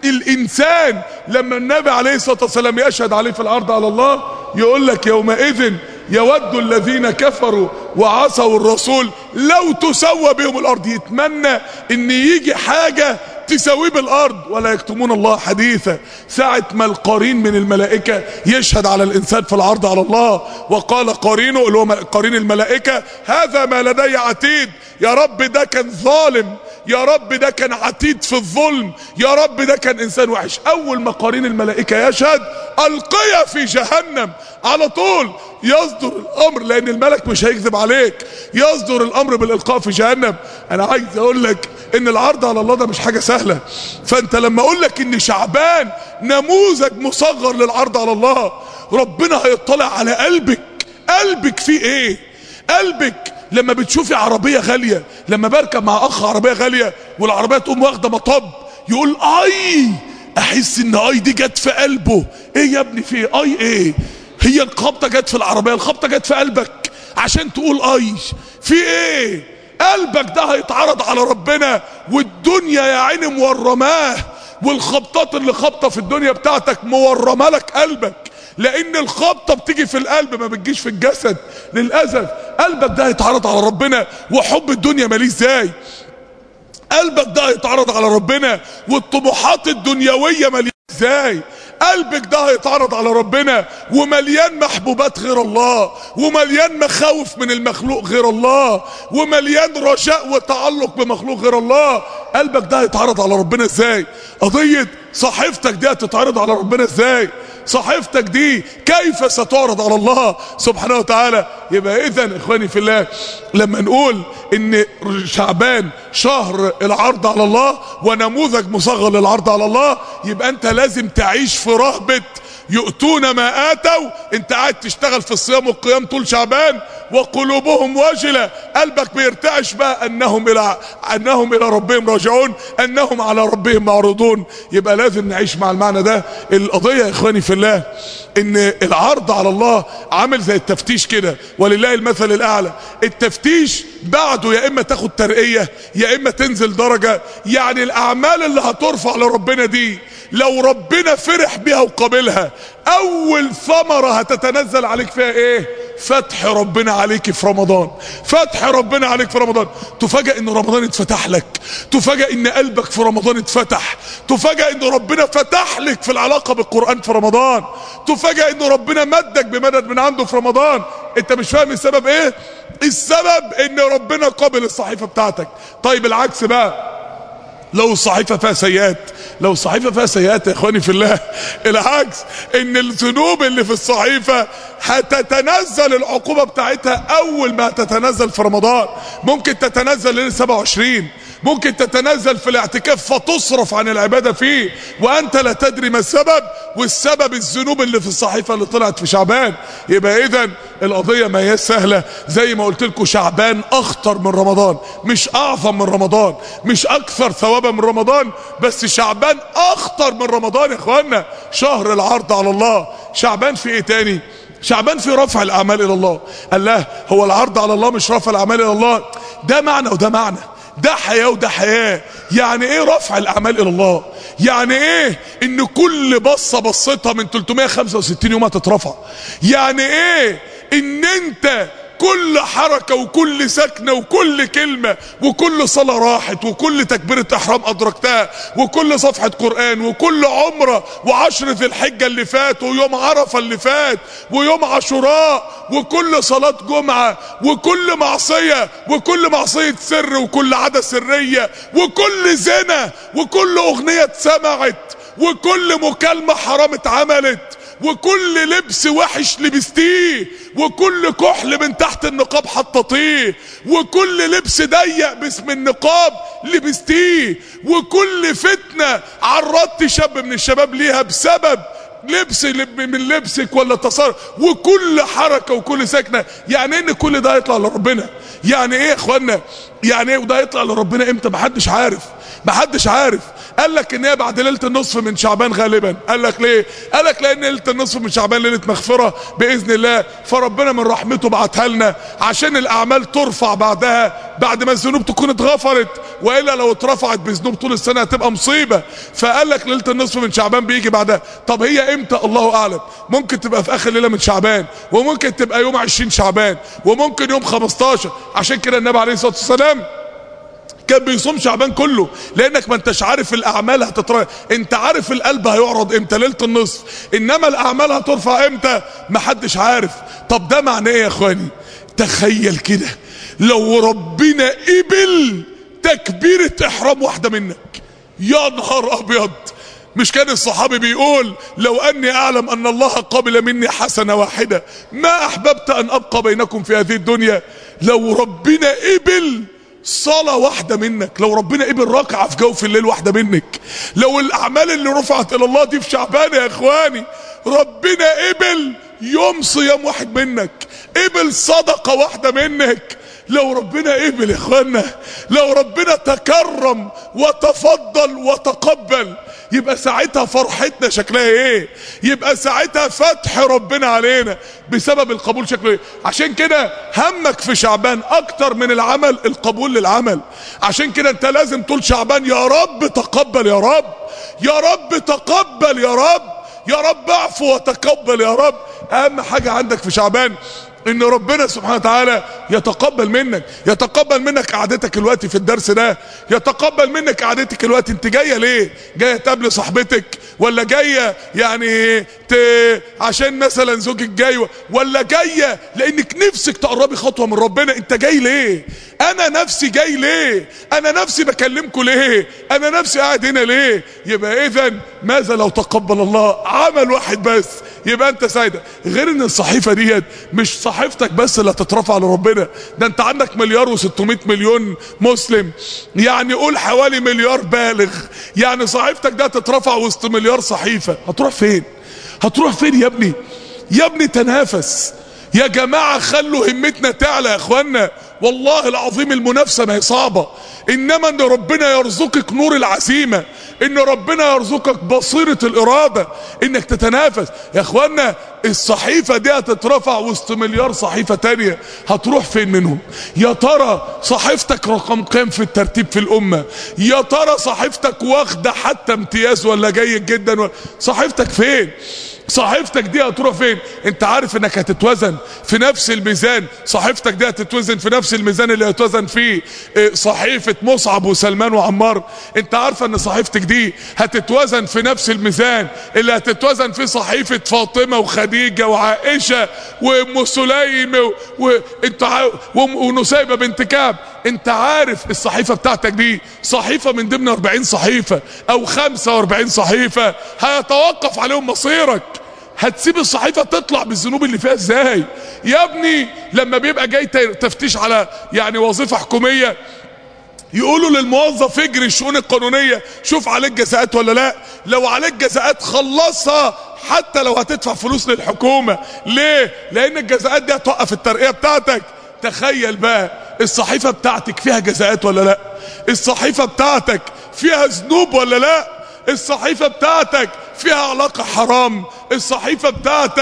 الإنسان لما النبي عليه الصلاة والسلام يشهد عليه في العرض على الله يقول لك يومئذ يود الذين كفروا وعصوا الرسول لو تسوى بهم الارض يتمنى ان يجي حاجة تسويه بالارض ولا يكتمون الله حديثا ساعة ما القرين من الملائكة يشهد على الانسان في العرض على الله وقال قرينه اللي هو قرين الملائكة هذا ما لدي عتيد يا رب ده كان ظالم يا رب ده كان عتيد في الظلم يا رب ده كان انسان وحش اول ما قرين الملائكة يشهد القيا في جهنم على طول يصدر الامر لان الملك مش هيكذب عليك يصدر الامر بالالقاء في جهنم انا عايز اقول لك ان العرض على الله ده مش حاجة سهلة فانت لما اقول لك ان شعبان نموذج مصغر للعرض على الله ربنا هيطلع على قلبك قلبك فيه ايه قلبك لما بتشوفي عربية غالية لما بركب مع اخ عربية غالية والعربية تقوم واخدة مطب يقول اي احس ان اي دي جت في قلبه ايه يا ابني في اي ايه هي الخبطة جت في العربية الخبطة جت في قلبك عشان تقول اي في ايه قلبك ده هيتعرض على ربنا والدنيا يا عيني مورماه والخبطات اللي خبطة في الدنيا بتاعتك مورمة لك قلبك لان الخبطة بتيجي في القلب ما بتجيش في الجسد للأسف قلبك ده هيتعرض على ربنا وحب الدنيا ماليه ازاي قلبك ده هيتعرض على ربنا والطموحات الدنيوية ماليه ازاي قلبك ده هيتعرض على ربنا ومليان محبوبات غير الله ومليان مخاوف من المخلوق غير الله ومليان رجاء وتعلق بمخلوق غير الله قلبك ده هيتعرض على ربنا ازاي قضية صحيفتك دي هتتعرض على ربنا ازاي صحيفتك دي كيف ستعرض على الله سبحانه وتعالى يبقى اذا اخواني في الله لما نقول ان شعبان شهر العرض على الله ونموذج مصغر للعرض على الله يبقى انت لازم تعيش في رهبة يؤتون ما آتوا انت قاعد تشتغل في الصيام والقيام طول شعبان وقلوبهم وجلة قلبك بيرتعش بقى انهم الى انهم الى ربهم راجعون انهم على ربهم معروضون يبقى لازم نعيش مع المعنى ده القضية يا اخواني في الله ان العرض على الله عامل زي التفتيش كده ولله المثل الاعلى التفتيش بعده يا اما تاخد ترقية يا اما تنزل درجة يعني الاعمال اللي هترفع لربنا دي لو ربنا فرح بيها وقابلها اول ثمرة هتتنزل عليك فيها ايه فتح ربنا عليك في رمضان فتح ربنا عليك في رمضان تفاجأ ان رمضان اتفتح لك تفاجأ ان قلبك في رمضان اتفتح تفاجأ ان ربنا فتح لك في العلاقة بالقرآن في رمضان تفاجأ ان ربنا مدك بمدد من عنده في رمضان انت مش فاهم السبب ايه السبب ان ربنا قابل الصحيفة بتاعتك طيب العكس بقى لو الصحيفة فيها سيئات لو الصحيفة فيها سيئات يا اخواني في الله العكس ان الذنوب اللي في الصحيفة هتتنزل العقوبة بتاعتها اول ما تتنزل في رمضان ممكن تتنزل ليلة 27 ممكن تتنزل في الاعتكاف فتصرف عن العبادة فيه وانت لا تدري ما السبب والسبب الذنوب اللي في الصحيفة اللي طلعت في شعبان يبقى اذا القضية ما هي سهلة زي ما قلت لكم شعبان اخطر من رمضان مش اعظم من رمضان مش اكثر ثوابا من رمضان بس شعبان اخطر من رمضان يا اخوانا شهر العرض على الله شعبان في ايه تاني شعبان في رفع الاعمال الى الله قال له هو العرض على الله مش رفع الاعمال الى الله ده معنى وده معنى ده حياة وده حياة يعني ايه رفع الاعمال الى الله يعني ايه ان كل بصة بصتها من 365 يوم هتترفع يعني ايه ان انت كل حركة وكل سكنة وكل كلمة وكل صلاة راحت وكل تكبيرة احرام ادركتها وكل صفحة قرآن وكل عمرة وعشر ذي الحجة اللي فات ويوم عرفة اللي فات ويوم عاشوراء وكل صلاة جمعة وكل معصية وكل معصية سر وكل عادة سرية وكل زنا وكل اغنية اتسمعت وكل مكالمة حرام اتعملت وكل لبس وحش لبستيه وكل كحل من تحت النقاب حطيتيه وكل لبس ضيق باسم النقاب لبستيه وكل فتنة عرضت شاب من الشباب ليها بسبب لبس لب من لبسك ولا تصرف وكل حركة وكل سكنة يعني ان كل ده يطلع لربنا يعني ايه يا اخوانا يعني ايه وده يطلع لربنا امتى محدش عارف محدش عارف قال لك ان هي بعد ليله النصف من شعبان غالبا قال لك ليه قال لك لان ليله النصف من شعبان ليله مغفره باذن الله فربنا من رحمته بعتها لنا عشان الاعمال ترفع بعدها بعد ما الذنوب تكون اتغفرت والا لو اترفعت بذنوب طول السنه هتبقى مصيبه فقال لك ليله النصف من شعبان بيجي بعدها طب هي امتى الله اعلم ممكن تبقى في اخر ليله من شعبان وممكن تبقى يوم 20 شعبان وممكن يوم 15 عشان كده النبي عليه الصلاه والسلام كان بيصوم شعبان كله لانك ما انتش عارف الاعمال هتترفع انت عارف القلب هيعرض امتى ليله النصف انما الاعمال هترفع امتى محدش عارف طب ده معناه ايه يا اخواني تخيل كده لو ربنا قبل تكبيره احرام واحده منك يا نهار ابيض مش كان الصحابي بيقول لو اني اعلم ان الله قبل مني حسنه واحده ما احببت ان ابقى بينكم في هذه الدنيا لو ربنا قبل صلاة واحدة منك لو ربنا قبل ركعة في جوف الليل واحدة منك لو الأعمال اللي رفعت إلى الله دي في شعبان يا إخواني ربنا قبل يوم صيام واحد منك قبل صدقة واحدة منك لو ربنا قبل يا اخوانا لو ربنا تكرم وتفضل وتقبل يبقى ساعتها فرحتنا شكلها ايه يبقى ساعتها فتح ربنا علينا بسبب القبول شكله ايه عشان كده همك في شعبان اكتر من العمل القبول للعمل عشان كده انت لازم طول شعبان يا رب تقبل يا رب يا رب تقبل يا رب يا رب اعفو وتقبل يا رب اهم حاجة عندك في شعبان ان ربنا سبحانه وتعالى يتقبل منك يتقبل منك قعدتك الوقت في الدرس ده يتقبل منك قعدتك الوقت انت جايه ليه جايه تقابل صاحبتك ولا جايه يعني ت... عشان مثلا زوجك جاي ولا جايه لانك نفسك تقربي خطوه من ربنا انت جاي ليه انا نفسي جاي ليه انا نفسي بكلمكم ليه انا نفسي قاعد هنا ليه يبقى اذا ماذا لو تقبل الله عمل واحد بس يبقى انت سعيدة غير ان الصحيفة ديت مش صحيفتك بس اللي هتترفع لربنا ده انت عندك مليار و600 مليون مسلم يعني قول حوالي مليار بالغ يعني صحيفتك ده هتترفع وسط مليار صحيفة هتروح فين هتروح فين يا ابني يا ابني تنافس يا جماعة خلوا همتنا تعلى يا اخوانا والله العظيم المنافسة ما هي صعبة انما ان ربنا يرزقك نور العزيمة ان ربنا يرزقك بصيرة الارادة انك تتنافس يا اخوانا الصحيفة دي هتترفع وسط مليار صحيفة تانية هتروح فين منهم يا ترى صحيفتك رقم كام في الترتيب في الامة يا ترى صحيفتك واخدة حتى امتياز ولا جيد جدا ولا صحيفتك فين صحيفتك دي هتروح فين انت عارف انك هتتوزن في نفس الميزان صحيفتك دي هتتوزن في نفس الميزان اللي هتوزن فيه صحيفة مصعب وسلمان وعمار انت عارفة ان صحيفتك دي هتتوزن في نفس الميزان اللي هتتوزن فيه صحيفة فاطمة وخديجة وعائشة وام سليم و... وانت ع... ونسيبة بنت كعب انت عارف الصحيفة بتاعتك دي صحيفة من ضمن 40 صحيفة او 45 صحيفة هيتوقف عليهم مصيرك هتسيب الصحيفة تطلع بالذنوب اللي فيها ازاي يا ابني لما بيبقى جاي تفتيش على يعني وظيفة حكومية يقولوا للموظف اجري الشؤون القانونية شوف عليك جزاءات ولا لا لو عليك جزاءات خلصها حتى لو هتدفع فلوس للحكومة ليه لان الجزاءات دي هتوقف الترقية بتاعتك تخيل بقى الصحيفة بتاعتك فيها جزاءات ولا لا الصحيفة بتاعتك فيها ذنوب ولا لا الصحيفة بتاعتك فيها علاقة حرام الصحيفة بتاعتك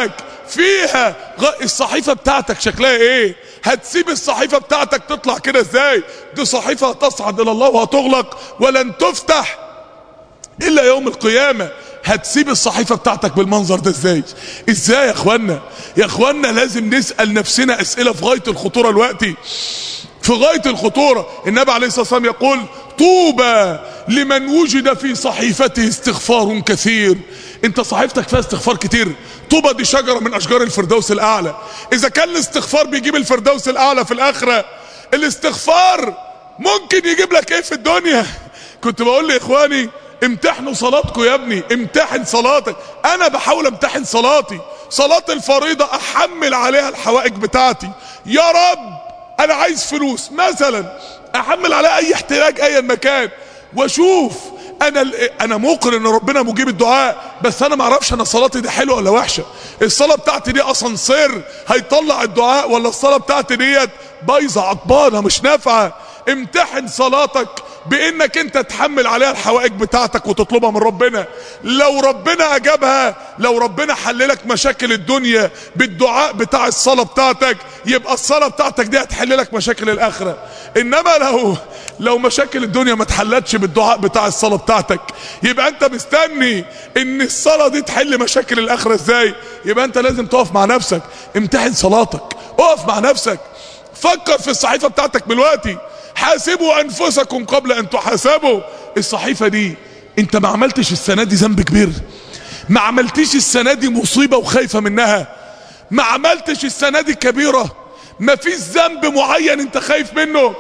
فيها غ- الصحيفة بتاعتك شكلها ايه هتسيب الصحيفة بتاعتك تطلع كده ازاي دي صحيفة هتصعد الى الله وهتغلق ولن تفتح الا يوم القيامة هتسيب الصحيفة بتاعتك بالمنظر ده ازاي ازاي يا اخوانا يا اخوانا لازم نسأل نفسنا اسئلة في غاية الخطورة الوقتي في غاية الخطورة النبي عليه الصلاة والسلام يقول طوبى لمن وجد في صحيفته استغفار كثير انت صحيفتك فيها استغفار كتير طوبى دي شجرة من اشجار الفردوس الاعلى اذا كان الاستغفار بيجيب الفردوس الاعلى في الاخرة الاستغفار ممكن يجيب لك ايه في الدنيا كنت بقول لاخواني امتحنوا صلاتكم يا ابني امتحن صلاتك انا بحاول امتحن صلاتي صلاة الفريضة احمل عليها الحوائج بتاعتي يا رب انا عايز فلوس مثلا احمل عليها اي احتياج ايا مكان واشوف انا ال- انا موقن ان ربنا مجيب الدعاء بس انا ما اعرفش انا صلاتي دي حلوه ولا وحشه الصلاه بتاعتي دي اسانسير هيطلع الدعاء ولا الصلاه بتاعتي ديت بايظه عطبانه مش نافعه امتحن صلاتك بانك انت تحمل عليها الحوائج بتاعتك وتطلبها من ربنا لو ربنا اجابها لو ربنا حللك مشاكل الدنيا بالدعاء بتاع الصلاة بتاعتك يبقى الصلاة بتاعتك دي هتحل لك مشاكل الاخرة انما لو لو مشاكل الدنيا ما اتحلتش بالدعاء بتاع الصلاة بتاعتك يبقى انت مستني ان الصلاة دي تحل مشاكل الاخرة ازاي يبقى انت لازم تقف مع نفسك امتحن صلاتك اقف مع نفسك فكر في الصحيفة بتاعتك دلوقتي حاسبوا انفسكم قبل ان تحاسبوا الصحيفة دي انت ما عملتش السنة دي ذنب كبير ما عملتش السنة دي مصيبة وخايفة منها ما عملتش السنة دي كبيرة ما فيش ذنب معين انت خايف منه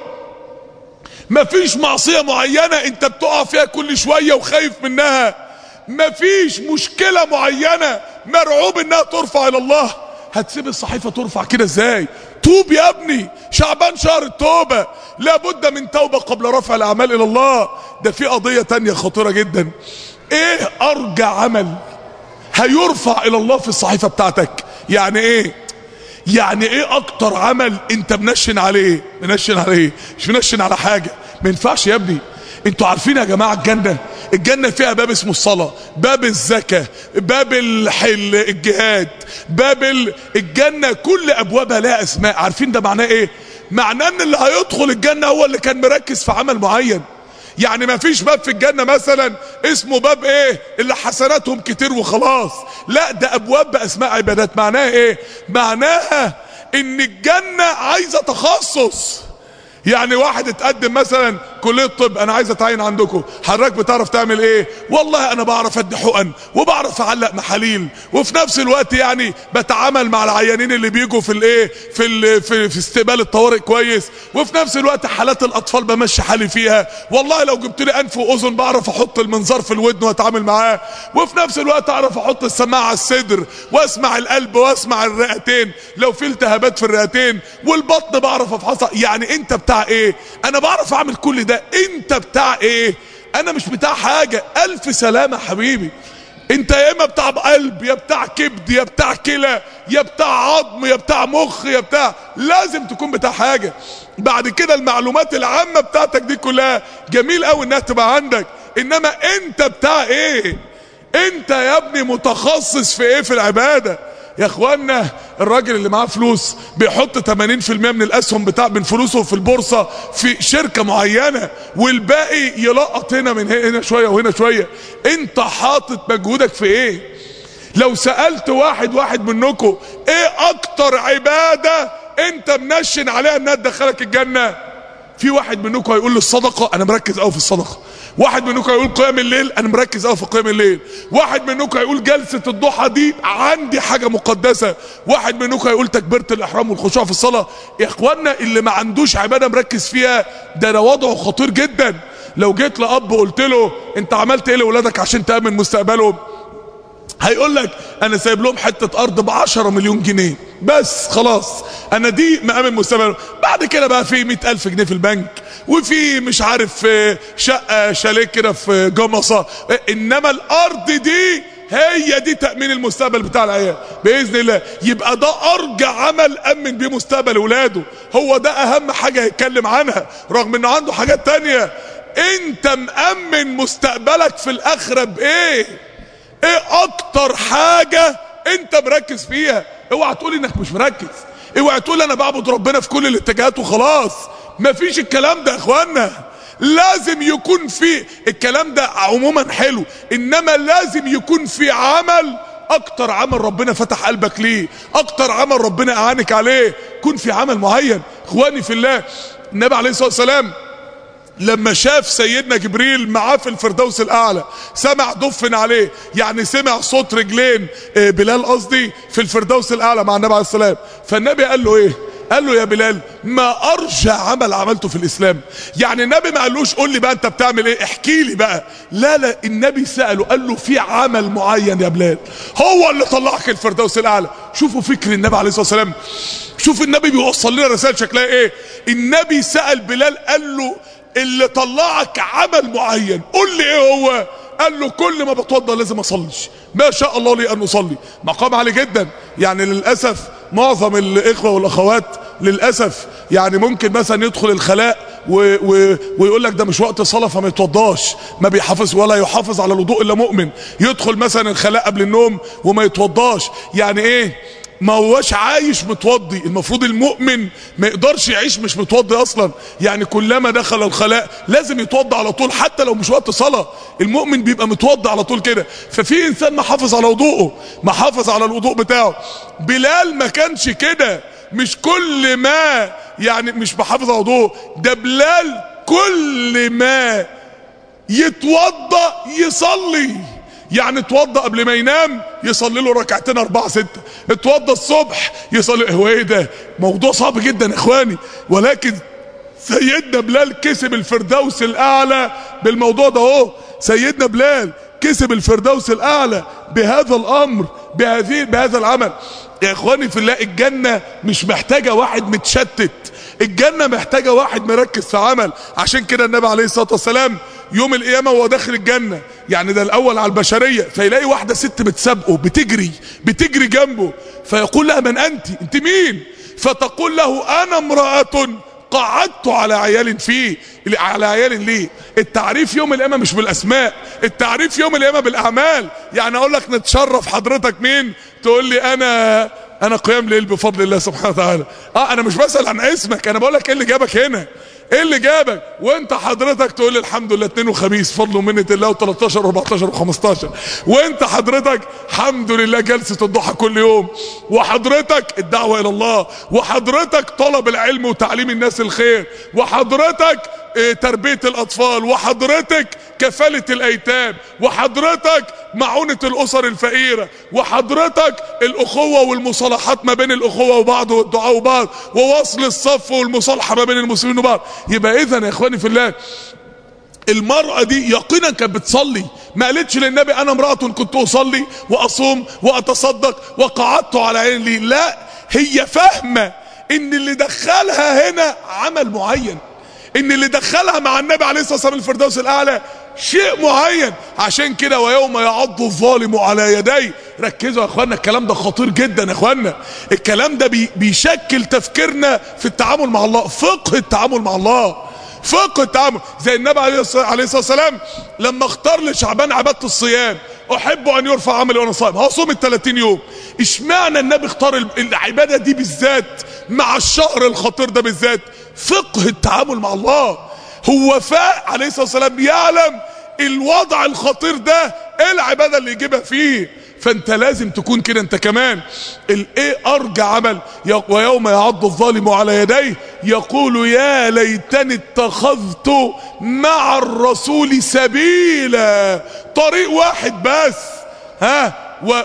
ما فيش معصية معينة انت بتقع فيها كل شوية وخايف منها ما فيش مشكلة معينة مرعوب انها ترفع الى الله هتسيب الصحيفة ترفع كده ازاي توب يا ابني شعبان شهر التوبة لابد من توبة قبل رفع الاعمال الى الله ده في قضية تانية خطيرة جدا ايه ارجع عمل هيرفع الى الله في الصحيفة بتاعتك يعني ايه يعني ايه اكتر عمل انت منشن عليه منشن عليه مش منشن على حاجة ما ينفعش يا ابني انتوا عارفين يا جماعة الجنة الجنة فيها باب اسمه الصلاة باب الزكاة باب الحل الجهاد باب ال- الجنة كل ابوابها لها اسماء عارفين ده معناه ايه معناه ان اللي هيدخل الجنة هو اللي كان مركز في عمل معين يعني ما فيش باب في الجنة مثلا اسمه باب ايه اللي حسناتهم كتير وخلاص لا ده ابواب باسماء عبادات معناها ايه معناها ان الجنة عايزة تخصص يعني واحد اتقدم مثلا كلية طب انا عايز اتعين عندكم حضرتك بتعرف تعمل ايه والله انا بعرف ادي حقن وبعرف اعلق محاليل وفي نفس الوقت يعني بتعامل مع العيانين اللي بيجوا في الايه في ال في, في استقبال الطوارئ كويس وفي نفس الوقت حالات الاطفال بمشي حالي فيها والله لو جبت لي انف واذن بعرف احط المنظار في الودن واتعامل معاه وفي نفس الوقت اعرف احط السماعه على الصدر واسمع القلب واسمع الرئتين لو في التهابات في الرئتين والبطن بعرف افحصها يعني انت بتاع ايه انا بعرف اعمل كل ده انت بتاع ايه انا مش بتاع حاجه الف سلامه حبيبي انت يا اما بتاع قلب يا بتاع كبد يا بتاع كلى يا بتاع عظم يا بتاع مخ يا بتاع لازم تكون بتاع حاجه بعد كده المعلومات العامه بتاعتك دي كلها جميل قوي انها تبقى عندك انما انت بتاع ايه انت يا ابني متخصص في ايه في العباده يا اخوانا الراجل اللي معاه فلوس بيحط 80% من الاسهم بتاع من فلوسه في البورصه في شركه معينه والباقي يلقط هنا من هنا شويه وهنا شويه انت حاطط مجهودك في ايه لو سالت واحد واحد منكم ايه اكتر عباده انت منشن عليها انها تدخلك الجنه في واحد منكم هيقول لي الصدقه انا مركز قوي في الصدقه واحد منكم هيقول قيام الليل انا مركز قوي في قيام الليل واحد منكم هيقول جلسه الضحى دي عندي حاجه مقدسه واحد منكم هيقول تكبيره الاحرام والخشوع في الصلاه يا اخوانا اللي ما عندوش عباده مركز فيها ده ده وضعه خطير جدا لو جيت لاب قلت له انت عملت ايه لاولادك عشان تامن مستقبلهم هيقول لك انا سايب لهم حته ارض ب 10 مليون جنيه بس خلاص انا دي مقام المستقبل بعد كده بقى في 100 الف جنيه في البنك وفي مش عارف آه، شقه شاليه كده في جمصه آه، انما الارض دي هي دي تامين المستقبل بتاع العيال باذن الله يبقى ده ارجع عمل امن بيه مستقبل اولاده هو ده اهم حاجه هيتكلم عنها رغم انه عنده حاجات تانية انت مامن مستقبلك في الاخره بايه ايه اكتر حاجة انت مركز فيها اوعى تقول انك مش مركز اوعى تقول انا بعبد ربنا في كل الاتجاهات وخلاص مفيش الكلام ده يا اخوانا لازم يكون في الكلام ده عموما حلو انما لازم يكون في عمل اكتر عمل ربنا فتح قلبك ليه اكتر عمل ربنا اعانك عليه يكون في عمل معين اخواني في الله النبي عليه الصلاه والسلام لما شاف سيدنا جبريل معاه في الفردوس الاعلى سمع دفن عليه يعني سمع صوت رجلين بلال قصدي في الفردوس الاعلى مع النبي عليه السلام فالنبي قال له ايه قال له يا بلال ما ارجى عمل عملته في الاسلام يعني النبي ما قالوش قول لي بقى انت بتعمل ايه احكي لي بقى لا لا النبي ساله قال له في عمل معين يا بلال هو اللي طلعك الفردوس الاعلى شوفوا فكر النبي عليه الصلاه والسلام شوف النبي بيوصل لنا رسائل شكلها ايه النبي سال بلال قال له اللي طلعك عمل معين قول لي ايه هو قال له كل ما بتوضى لازم اصليش ما شاء الله لي ان اصلي مقام عالي جدا يعني للاسف معظم الاخوه والاخوات للاسف يعني ممكن مثلا يدخل الخلاء و و ويقول لك ده مش وقت صلاه فما يتوضاش ما بيحافظ ولا يحافظ على الوضوء الا مؤمن يدخل مثلا الخلاء قبل النوم وما يتوضاش يعني ايه ما هوش عايش متوضي المفروض المؤمن ما يقدرش يعيش مش متوضي اصلا يعني كلما دخل الخلاء لازم يتوضى على طول حتى لو مش وقت صلاة المؤمن بيبقى متوضى على طول كده ففي انسان محافظ على وضوءه محافظ على الوضوء بتاعه بلال ما كانش كده مش كل ما يعني مش محافظ على وضوءه ده بلال كل ما يتوضى يصلي يعني اتوضى قبل ما ينام يصلي له ركعتين اربعة ستة اتوضى الصبح يصلي هو ايه ده موضوع صعب جدا يا اخواني ولكن سيدنا بلال كسب الفردوس الاعلى بالموضوع ده اهو سيدنا بلال كسب الفردوس الاعلى بهذا الامر بهذه بهذا العمل يا اخواني في الله الجنة مش محتاجة واحد متشتت الجنة محتاجة واحد مركز في عمل عشان كده النبي عليه الصلاة والسلام يوم القيامة وهو داخل الجنة يعني ده الأول على البشرية فيلاقي واحدة ست بتسابقه بتجري بتجري جنبه فيقول لها من أنت أنت مين فتقول له أنا امرأة قعدت على عيال فيه على عيال ليه التعريف يوم القيامة مش بالأسماء التعريف يوم القيامة بالأعمال يعني أقول لك نتشرف حضرتك مين تقول لي أنا أنا قيام ليل بفضل الله سبحانه وتعالى اه أنا مش بسأل عن اسمك أنا بقول لك إيه اللي جابك هنا ايه اللي جابك وانت حضرتك تقول لي الحمد لله اثنين وخميس فضل ومنة الله و13 و14 و15 وانت حضرتك الحمد لله جلسة الضحى كل يوم وحضرتك الدعوة الى الله وحضرتك طلب العلم وتعليم الناس الخير وحضرتك اه تربية الاطفال وحضرتك كفالة الايتام وحضرتك معونة الاسر الفقيرة وحضرتك الاخوة والمصالحات ما بين الاخوة وبعض والدعاء وبعض ووصل الصف والمصالحة ما بين المسلمين وبعض يبقى اذا يا اخواني في الله المرأة دي يقينا كانت بتصلي ما قالتش للنبي انا امرأة كنت اصلي واصوم واتصدق وقعدت على عين لي لا هي فاهمة ان اللي دخلها هنا عمل معين ان اللي دخلها مع النبي عليه الصلاة والسلام الفردوس الاعلى شيء معين عشان كده ويوم يعض الظالم على يديه ركزوا يا اخوانا الكلام ده خطير جدا يا اخوانا الكلام ده بي بيشكل تفكيرنا في التعامل مع الله فقه التعامل مع الله فقه التعامل زي النبي عليه الصلاه والسلام لما اختار لشعبان عباده الصيام احب ان يرفع عملي وانا صائم هصوم ال 30 يوم اشمعنى النبي اختار العباده دي بالذات مع الشهر الخطير ده بالذات فقه التعامل مع الله هو فاء عليه الصلاه والسلام يعلم الوضع الخطير ده ايه العباده اللي يجيبها فيه فانت لازم تكون كده انت كمان الايه ارجى عمل ويوم يعض الظالم على يديه يقول يا ليتني اتخذت مع الرسول سبيلا طريق واحد بس ها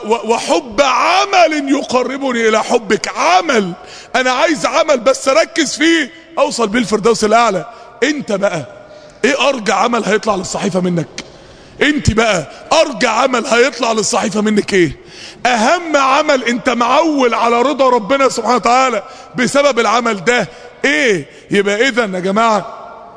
وحب عمل يقربني الى حبك عمل انا عايز عمل بس اركز فيه اوصل بيه الفردوس الاعلى انت بقى ايه ارجى عمل هيطلع للصحيفة منك انت بقى ارجى عمل هيطلع للصحيفة منك ايه اهم عمل انت معول على رضا ربنا سبحانه وتعالى بسبب العمل ده ايه يبقى اذا يا جماعة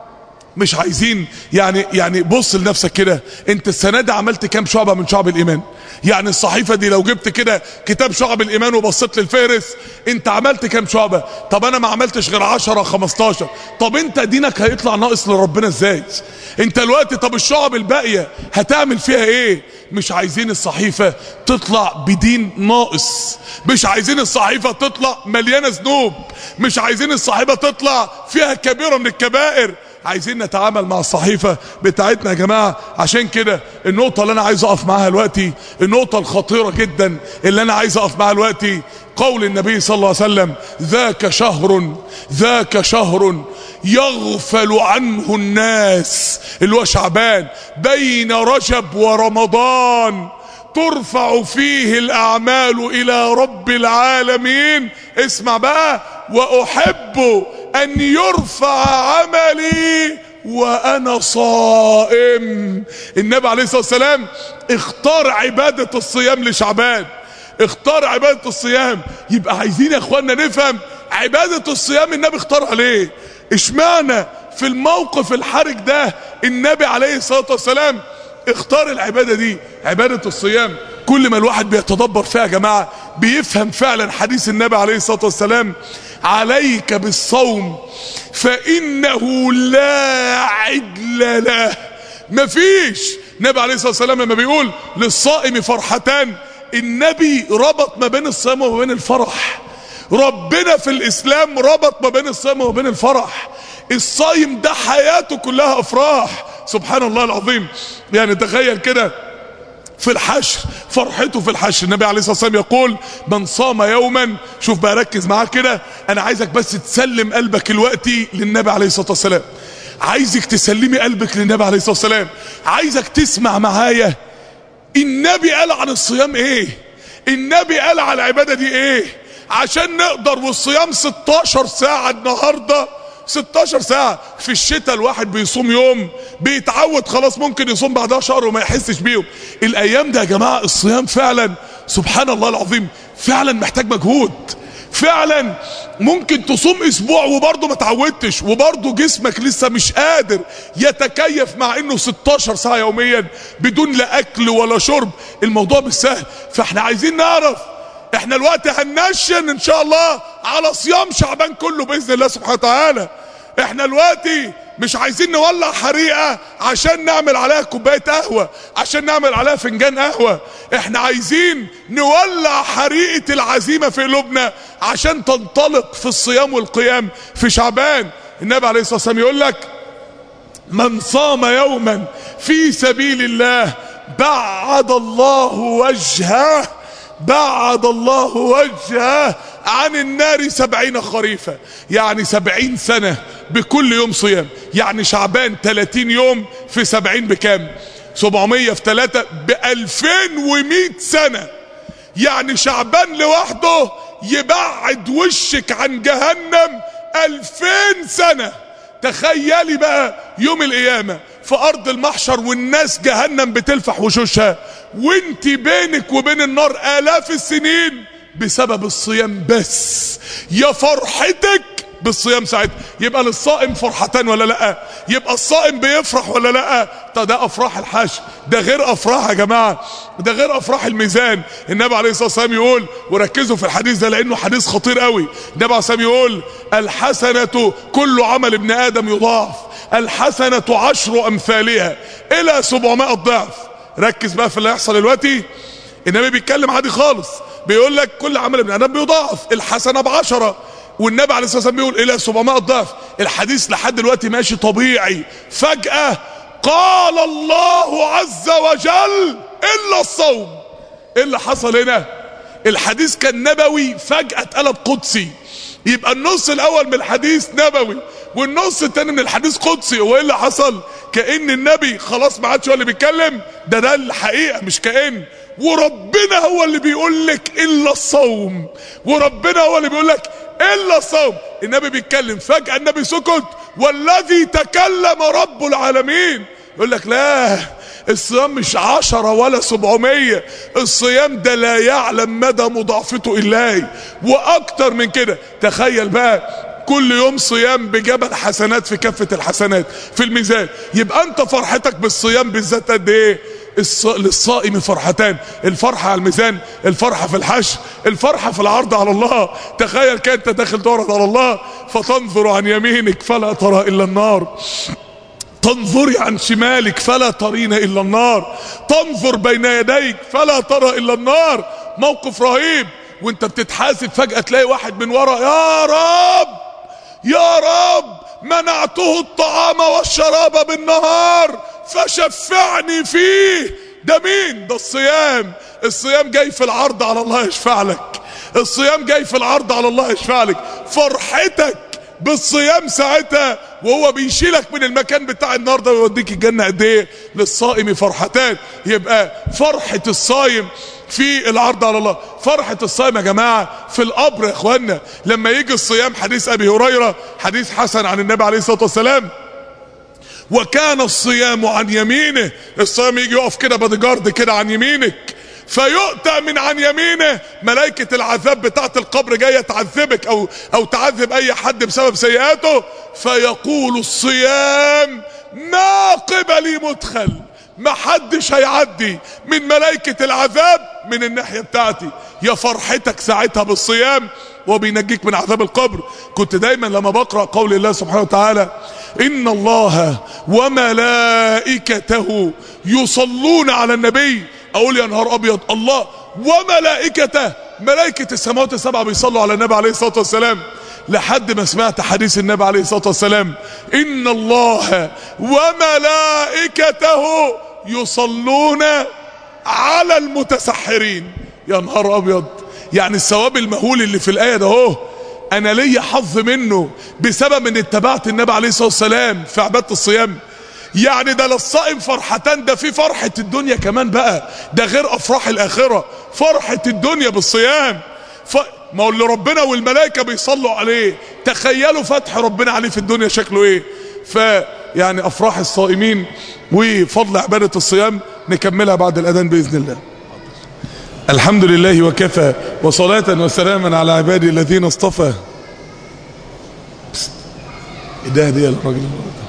مش عايزين يعني يعني بص لنفسك كده انت السنة دي عملت كام شعبة من شعب الايمان يعني الصحيفة دي لو جبت كده كتاب شعب الإيمان وبصيت للفهرس أنت عملت كام شعبة طب أنا ما عملتش غير 10 15 طب أنت دينك هيطلع ناقص لربنا إزاي أنت الوقت طب الشعب الباقية هتعمل فيها إيه مش عايزين الصحيفة تطلع بدين ناقص مش عايزين الصحيفة تطلع مليانة ذنوب مش عايزين الصحيفة تطلع فيها كبيرة من الكبائر عايزين نتعامل مع الصحيفة بتاعتنا يا جماعة عشان كده النقطة اللي انا عايز اقف معاها دلوقتي النقطة الخطيرة جدا اللي انا عايز اقف معاها دلوقتي قول النبي صلى الله عليه وسلم ذاك شهر ذاك شهر يغفل عنه الناس اللي هو شعبان بين رجب ورمضان ترفع فيه الاعمال الى رب العالمين اسمع بقى واحب ان يرفع عملي وانا صائم النبي عليه الصلاه والسلام اختار عباده الصيام لشعبان اختار عباده الصيام يبقى عايزين يا اخوانا نفهم عباده الصيام النبي اختارها ليه اشمعنى في الموقف الحرج ده النبي عليه الصلاه والسلام اختار العباده دي عباده الصيام كل ما الواحد بيتدبر فيها يا جماعه بيفهم فعلا حديث النبي عليه الصلاه والسلام عليك بالصوم فانه لا عدل له مفيش النبي عليه الصلاه والسلام لما بيقول للصائم فرحتان النبي ربط ما بين الصيام وما بين الفرح ربنا في الاسلام ربط ما بين الصيام وما بين الفرح الصايم ده حياته كلها افراح سبحان الله العظيم يعني تخيل كده في الحشر فرحته في الحشر النبي عليه الصلاه والسلام يقول من صام يوما شوف بقى ركز معاه كده انا عايزك بس تسلم قلبك دلوقتي للنبي عليه الصلاه والسلام عايزك تسلمي قلبك للنبي عليه الصلاه والسلام عايزك تسمع معايا النبي قال عن الصيام ايه النبي قال على العباده دي ايه عشان نقدر والصيام 16 ساعه النهارده 16 ساعة في الشتاء الواحد بيصوم يوم بيتعود خلاص ممكن يصوم بعدها شهر وما يحسش بيهم الايام ده يا جماعة الصيام فعلا سبحان الله العظيم فعلا محتاج مجهود فعلا ممكن تصوم اسبوع وبرضه ما تعودتش وبرضه جسمك لسه مش قادر يتكيف مع انه 16 ساعة يوميا بدون لا اكل ولا شرب الموضوع مش سهل فاحنا عايزين نعرف احنا الوقت هننشن ان شاء الله على صيام شعبان كله باذن الله سبحانه وتعالى احنا دلوقتي مش عايزين نولع حريقه عشان نعمل عليها كوبايه قهوه عشان نعمل عليها فنجان قهوه احنا عايزين نولع حريقه العزيمه في قلوبنا عشان تنطلق في الصيام والقيام في شعبان النبي عليه الصلاه والسلام يقول لك من صام يوما في سبيل الله بعد الله وجهه بعد الله وجهه عن النار سبعين خريفة يعني سبعين سنة بكل يوم صيام يعني شعبان تلاتين يوم في سبعين بكام سبعمية في تلاتة بألفين ومئة سنة يعني شعبان لوحده يبعد وشك عن جهنم ألفين سنة تخيلي بقى يوم القيامة في أرض المحشر والناس جهنم بتلفح وشوشها وانت بينك وبين النار آلاف السنين بسبب الصيام بس يا فرحتك بالصيام ساعتها يبقى للصائم فرحتان ولا لا يبقى الصائم بيفرح ولا لا طب ده افراح الحشر ده غير افراح يا جماعه ده غير افراح الميزان النبي عليه الصلاه والسلام يقول وركزوا في الحديث ده لانه حديث خطير قوي النبي عليه الصلاه والسلام يقول الحسنه كل عمل ابن ادم يضاعف الحسنه عشر امثالها الى 700 ضعف ركز بقى في اللي هيحصل دلوقتي النبي بيتكلم عادي خالص بيقول لك كل عمل ابن ادم بيضاعف الحسنه بعشرة والنبي عليه الصلاه والسلام بيقول الى 700 ضعف الحديث لحد دلوقتي ماشي طبيعي فجاه قال الله عز وجل الا الصوم ايه اللي حصل هنا الحديث كان نبوي فجاه اتقلب قدسي يبقى النص الاول من الحديث نبوي والنص التاني من الحديث قدسي هو ايه اللي حصل كان النبي خلاص ما عادش هو اللي بيتكلم ده ده الحقيقه مش كان وربنا هو اللي بيقول لك الا الصوم وربنا هو اللي بيقول لك الا الصوم النبي بيتكلم فجاه النبي سكت والذي تكلم رب العالمين يقول لك لا الصيام مش عشرة ولا سبعمية الصيام ده لا يعلم مدى مضاعفته إلا وأكتر من كده تخيل بقى كل يوم صيام بجبل حسنات في كفة الحسنات في الميزان يبقى انت فرحتك بالصيام بالذات قد ايه الص... للصائم فرحتان الفرحة على الميزان الفرحة في الحشر الفرحة في العرض على الله تخيل كده انت داخل تعرض على الله فتنظر عن يمينك فلا ترى الا النار تنظري عن شمالك فلا ترين الا النار تنظر بين يديك فلا ترى الا النار موقف رهيب وانت بتتحاسب فجأة تلاقي واحد من ورا يا رب يا رب منعته الطعام والشراب بالنهار فشفعني فيه ده مين ده الصيام الصيام جاي في العرض على الله يشفع لك الصيام جاي في العرض على الله يشفع لك فرحتك بالصيام ساعتها وهو بيشيلك من المكان بتاع النهارده ويوديك الجنه قد ايه للصائم فرحتان يبقى فرحه الصايم في العرض على الله فرحة الصائم يا جماعة في القبر يا اخوانا لما يجي الصيام حديث ابي هريرة حديث حسن عن النبي عليه الصلاة والسلام وكان الصيام عن يمينه الصيام يجي يقف كده بادجارد كده عن يمينك فيؤتى من عن يمينه ملائكة العذاب بتاعت القبر جاية تعذبك او او تعذب اي حد بسبب سيئاته فيقول الصيام ما قبلي مدخل ما حدش هيعدي من ملائكة العذاب من الناحية بتاعتي يا فرحتك ساعتها بالصيام وبينجيك من عذاب القبر كنت دايما لما بقرأ قول الله سبحانه وتعالى إن الله وملائكته يصلون على النبي أقول يا نهار أبيض الله وملائكته ملائكة السماوات السبعة بيصلوا على النبي عليه الصلاة والسلام لحد ما سمعت حديث النبي عليه الصلاة والسلام إن الله وملائكته يصلون على المتسحرين يا نهار أبيض يعني الثواب المهول اللي في الآية ده اهو أنا ليا حظ منه بسبب إن اتبعت النبي عليه الصلاة والسلام في عبادة الصيام يعني ده للصائم فرحتان ده في فرحة الدنيا كمان بقى ده غير أفراح الآخرة فرحة الدنيا بالصيام ف... ما هو اللي ربنا والملائكة بيصلوا عليه تخيلوا فتح ربنا عليه في الدنيا شكله ايه فيعني افراح الصائمين وفضل عبادة الصيام نكملها بعد الاذان باذن الله الحمد لله وكفى وصلاة وسلاما على عبادي الذين اصطفى ده هدية للراجل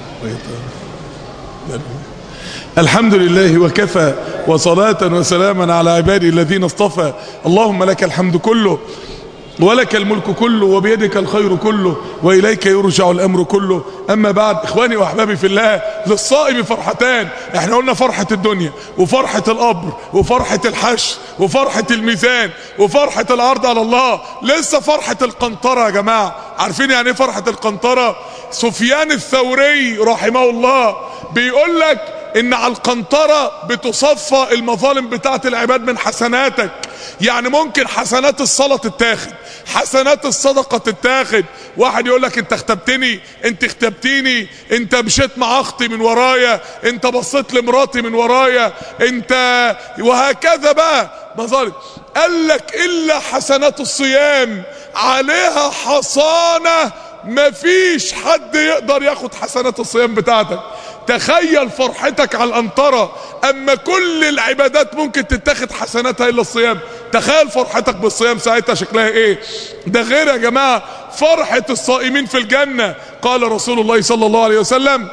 الحمد لله وكفى وصلاة وسلاما على عبادي الذين اصطفى اللهم لك الحمد كله ولك الملك كله وبيدك الخير كله وإليك يرجع الأمر كله أما بعد إخواني وأحبابي في الله للصائم فرحتان احنا قلنا فرحة الدنيا وفرحة القبر وفرحة الحشر وفرحة الميزان وفرحة العرض على الله لسه فرحة القنطرة يا جماعة عارفين يعني ايه فرحة القنطرة سفيان الثوري رحمه الله بيقول لك ان على القنطرة بتصفى المظالم بتاعة العباد من حسناتك يعني ممكن حسنات الصلاة تتاخد حسنات الصدقة تتاخد واحد يقول لك انت اختبتني انت اختبتيني انت مشيت مع اختي من ورايا انت بصيت لمراتي من ورايا انت وهكذا بقى مظالم قال لك الا حسنات الصيام عليها حصانة مفيش حد يقدر ياخد حسنات الصيام بتاعتك تخيل فرحتك على القنطرة اما كل العبادات ممكن تتاخد حسناتها الا الصيام تخيل فرحتك بالصيام ساعتها شكلها ايه ده غير يا جماعة فرحة الصائمين في الجنة قال رسول الله صلى الله عليه وسلم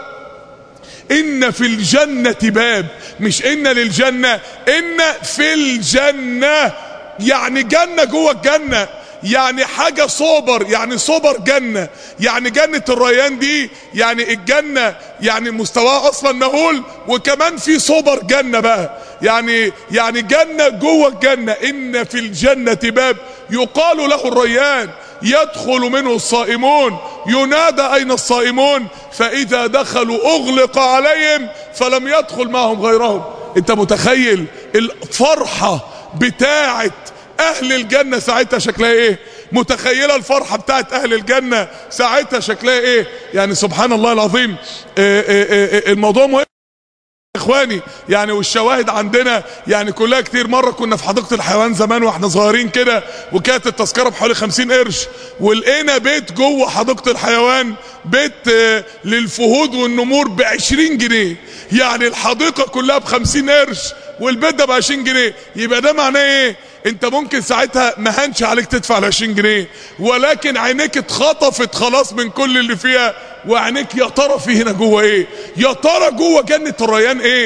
ان في الجنة باب مش ان للجنة ان في الجنة يعني جنة جوه الجنة يعني حاجة صوبر يعني صوبر جنة يعني جنة الريان دي يعني الجنة يعني مستواها اصلا مهول وكمان في صوبر جنة بقى يعني يعني جنة جوه الجنة ان في الجنة باب يقال له الريان يدخل منه الصائمون ينادى اين الصائمون فاذا دخلوا اغلق عليهم فلم يدخل معهم غيرهم انت متخيل الفرحة بتاعت اهل الجنة ساعتها شكلها ايه متخيلة الفرحة بتاعت اهل الجنة ساعتها شكلها ايه يعني سبحان الله العظيم إيه إيه إيه الموضوع مهم اخواني يعني والشواهد عندنا يعني كلها كتير مرة كنا في حديقة الحيوان زمان واحنا صغيرين كده وكانت التذكرة بحوالي خمسين قرش ولقينا بيت جوه حديقة الحيوان بيت للفهود والنمور بعشرين جنيه يعني الحديقة كلها بخمسين قرش والبيت ده بعشرين جنيه يبقى ده معناه ايه انت ممكن ساعتها ما هنش عليك تدفع ال 20 جنيه ولكن عينيك اتخطفت خلاص من كل اللي فيها وعينيك يا ترى في هنا جوه ايه يا ترى جوه جنة الريان ايه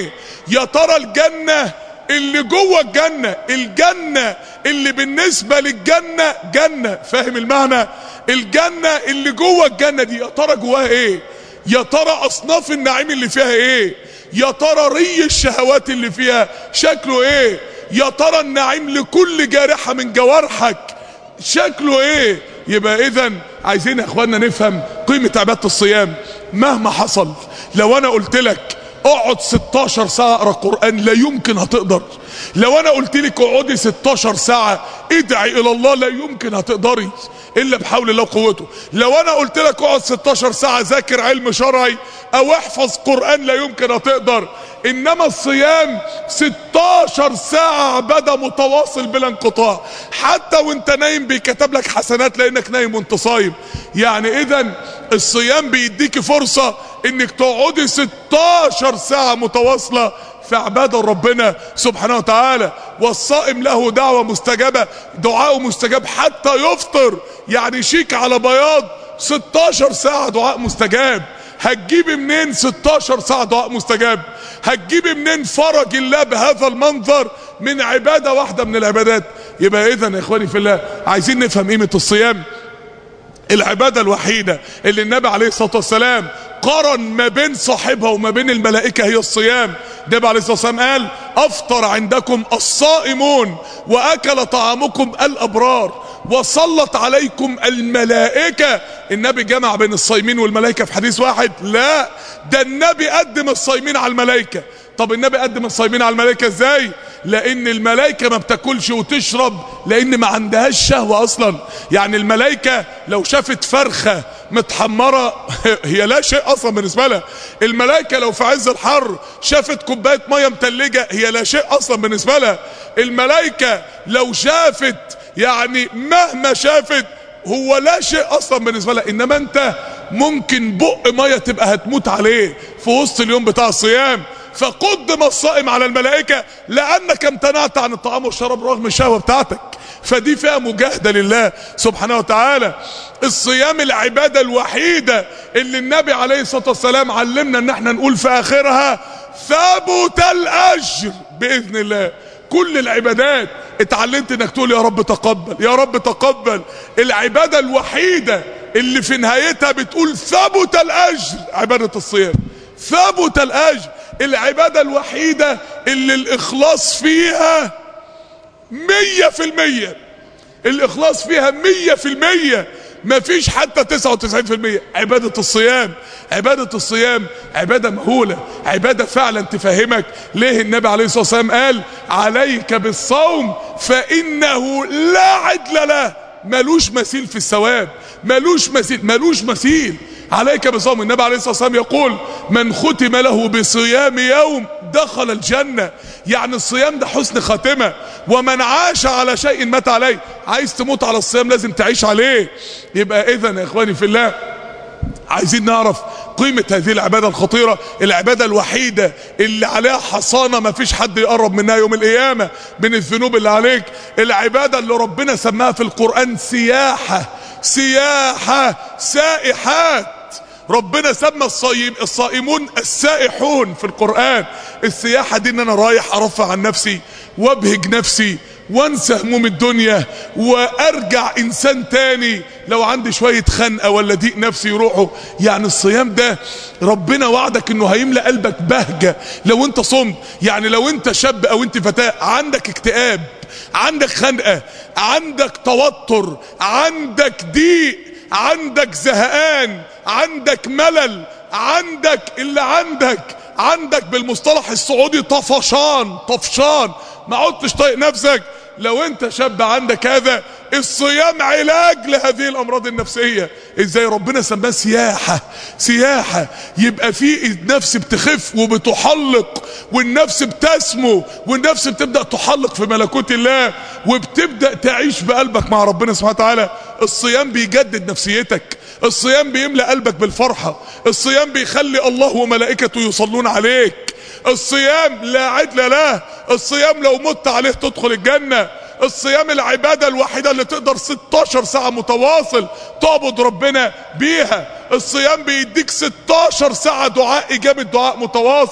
يا ترى الجنة اللي جوه الجنة الجنة اللي بالنسبة للجنة جنة فاهم المعنى الجنة اللي جوه الجنة دي يا ترى جواها ايه يا ترى اصناف النعيم اللي فيها ايه يا ترى ري الشهوات اللي فيها شكله ايه يا ترى النعيم لكل جارحة من جوارحك شكله ايه يبقى اذا عايزين يا اخوانا نفهم قيمة عبادة الصيام مهما حصل لو انا قلت لك اقعد 16 ساعة اقرا قرآن لا يمكن هتقدر لو انا قلت لك اقعدي 16 ساعة ادعي الى الله لا يمكن هتقدري الا بحول الله وقوته لو انا قلت لك اقعد 16 ساعة ذاكر علم شرعي او احفظ قرآن لا يمكن هتقدر انما الصيام 16 ساعة عبادة متواصل بلا انقطاع حتى وانت نايم بيكتب لك حسنات لانك نايم وانت صايم يعني اذا الصيام بيديك فرصة انك تقعدي 16 ساعة متواصلة في عبادة ربنا سبحانه وتعالى والصائم له دعوة مستجابة دعاء مستجاب حتى يفطر يعني شيك على بياض 16 ساعة دعاء مستجاب هتجيبي منين 16 ساعة دعاء مستجاب هتجيبي منين فرج الله بهذا المنظر من عبادة واحدة من العبادات يبقى اذا يا اخواني في الله عايزين نفهم قيمة الصيام العبادة الوحيدة اللي النبي عليه الصلاة والسلام قرن ما بين صاحبها وما بين الملائكة هي الصيام النبي عليه الصلاة والسلام قال افطر عندكم الصائمون واكل طعامكم الابرار وصلت عليكم الملائكة النبي جمع بين الصايمين والملائكة في حديث واحد لا ده النبي قدم الصايمين على الملائكة طب النبي قدم الصايمين على الملائكة ازاي لان الملائكة ما بتاكلش وتشرب لان ما عندهاش شهوة اصلا يعني الملائكة لو شافت فرخة متحمرة هي لا شيء اصلا بالنسبة لها الملائكة لو في عز الحر شافت كوباية مية متلجة هي لا شيء اصلا بالنسبة لها الملائكة لو شافت يعني مهما شافت هو لا شيء اصلا بالنسبة لها انما انت ممكن بق مية تبقى هتموت عليه في وسط اليوم بتاع الصيام فقدم الصائم على الملائكة لأنك امتنعت عن الطعام والشراب رغم الشهوة بتاعتك فدي فيها مجاهدة لله سبحانه وتعالى الصيام العبادة الوحيدة اللي النبي عليه الصلاة والسلام علمنا ان احنا نقول في اخرها ثبت الاجر باذن الله كل العبادات اتعلمت انك تقول يا رب تقبل يا رب تقبل العبادة الوحيدة اللي في نهايتها بتقول ثبت الاجر عبادة الصيام ثبت الاجر العبادة الوحيدة اللي الاخلاص فيها مية في المية الاخلاص فيها مية في المية مفيش حتى تسعة وتسعين في المية عبادة الصيام عبادة الصيام عبادة مهولة عبادة فعلا تفهمك ليه النبي عليه الصلاة والسلام قال عليك بالصوم فإنه لا عدل له ملوش مثيل في الثواب ملوش مثيل ملوش مثيل عليك بصوم النبي عليه الصلاة والسلام يقول من ختم له بصيام يوم دخل الجنة يعني الصيام ده حسن خاتمة ومن عاش على شيء مات عليه عايز تموت على الصيام لازم تعيش عليه يبقى اذا يا اخواني في الله عايزين نعرف قيمة هذه العبادة الخطيرة العبادة الوحيدة اللي عليها حصانة ما فيش حد يقرب منها يوم القيامة من الذنوب اللي عليك العبادة اللي ربنا سماها في القرآن سياحة سياحة سائحات ربنا سمى الصائم الصائمون السائحون في القرآن السياحة دي ان انا رايح ارفع عن نفسي وابهج نفسي وانسى هموم الدنيا وارجع انسان تاني لو عندي شوية خنقة ولا ضيق نفسي يروحوا يعني الصيام ده ربنا وعدك انه هيملى قلبك بهجة لو انت صمت يعني لو انت شاب او انت فتاة عندك اكتئاب عندك خنقة عندك توتر عندك ضيق عندك زهقان عندك ملل عندك اللي عندك عندك بالمصطلح السعودي طفشان طفشان ما عدتش طايق نفسك لو انت شاب عندك هذا الصيام علاج لهذه الامراض النفسية ازاي ربنا سماه سياحة سياحة يبقى في النفس بتخف وبتحلق والنفس بتسمو والنفس بتبدأ تحلق في ملكوت الله وبتبدأ تعيش بقلبك مع ربنا سبحانه وتعالى الصيام بيجدد نفسيتك الصيام بيملى قلبك بالفرحة الصيام بيخلي الله وملائكته يصلون عليك الصيام لا عدل له الصيام لو مت عليه تدخل الجنة الصيام العبادة الوحيدة اللي تقدر 16 ساعة متواصل تعبد ربنا بيها الصيام بيديك 16 ساعة دعاء إجابة دعاء متواصل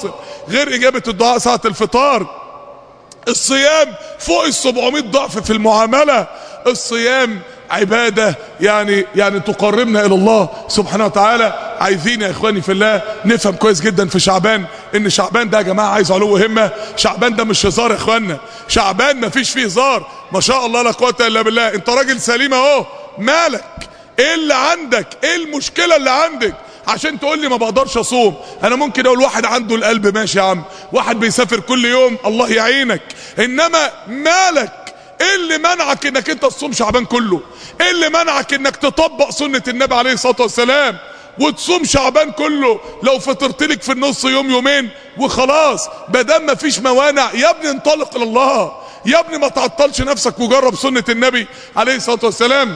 غير اجابة الدعاء ساعة الفطار الصيام فوق ال 700 ضعف في المعاملة الصيام عبادة يعني يعني تقربنا إلى الله سبحانه وتعالى عايزين يا إخواني في الله نفهم كويس جدا في شعبان إن شعبان ده يا جماعة عايز علو همة شعبان ده مش هزار يا إخواننا شعبان ما فيش فيه هزار ما شاء الله لا قوة إلا بالله أنت راجل سليم أهو مالك إيه اللي عندك إيه المشكلة اللي عندك عشان تقول لي ما بقدرش اصوم انا ممكن اقول واحد عنده القلب ماشي يا عم واحد بيسافر كل يوم الله يعينك انما مالك ايه اللي منعك انك انت تصوم شعبان كله ايه اللي منعك انك تطبق سنة النبي عليه الصلاة والسلام وتصوم شعبان كله لو فطرت لك في النص يوم يومين وخلاص بدل ما فيش موانع يا ابني انطلق الى الله يا ابني ما تعطلش نفسك وجرب سنة النبي عليه الصلاة والسلام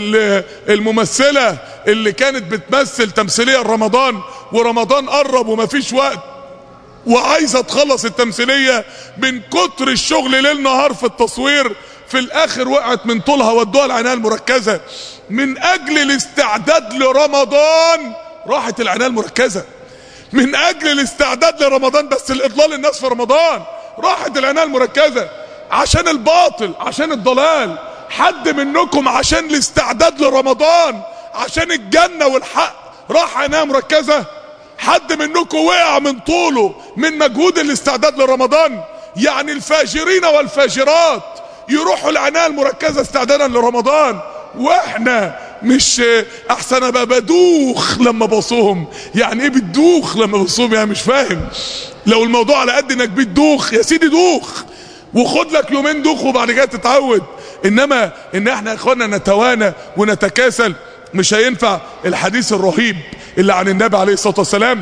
الممثلة اللي كانت بتمثل تمثيلية رمضان ورمضان قرب وما فيش وقت وعايزة تخلص التمثيلية من كتر الشغل ليل نهار في التصوير في الاخر وقعت من طولها ودوها العناية المركزة من اجل الاستعداد لرمضان راحت العناية المركزة من اجل الاستعداد لرمضان بس الاضلال الناس في رمضان راحت العناية المركزة عشان الباطل عشان الضلال حد منكم عشان الاستعداد لرمضان عشان الجنة والحق راح عناية مركزة حد منكم وقع من طوله من مجهود الاستعداد لرمضان يعني الفاجرين والفاجرات يروحوا العناية المركزة استعدادا لرمضان واحنا مش احسن ابقى بدوخ لما بصوم يعني ايه بتدوخ لما بصوم يعني مش فاهم لو الموضوع على قد انك بتدوخ يا سيدي دوخ وخد لك يومين دوخ وبعد كده تتعود انما ان احنا يا اخوانا نتوانى ونتكاسل مش هينفع الحديث الرهيب اللي عن النبي عليه الصلاة والسلام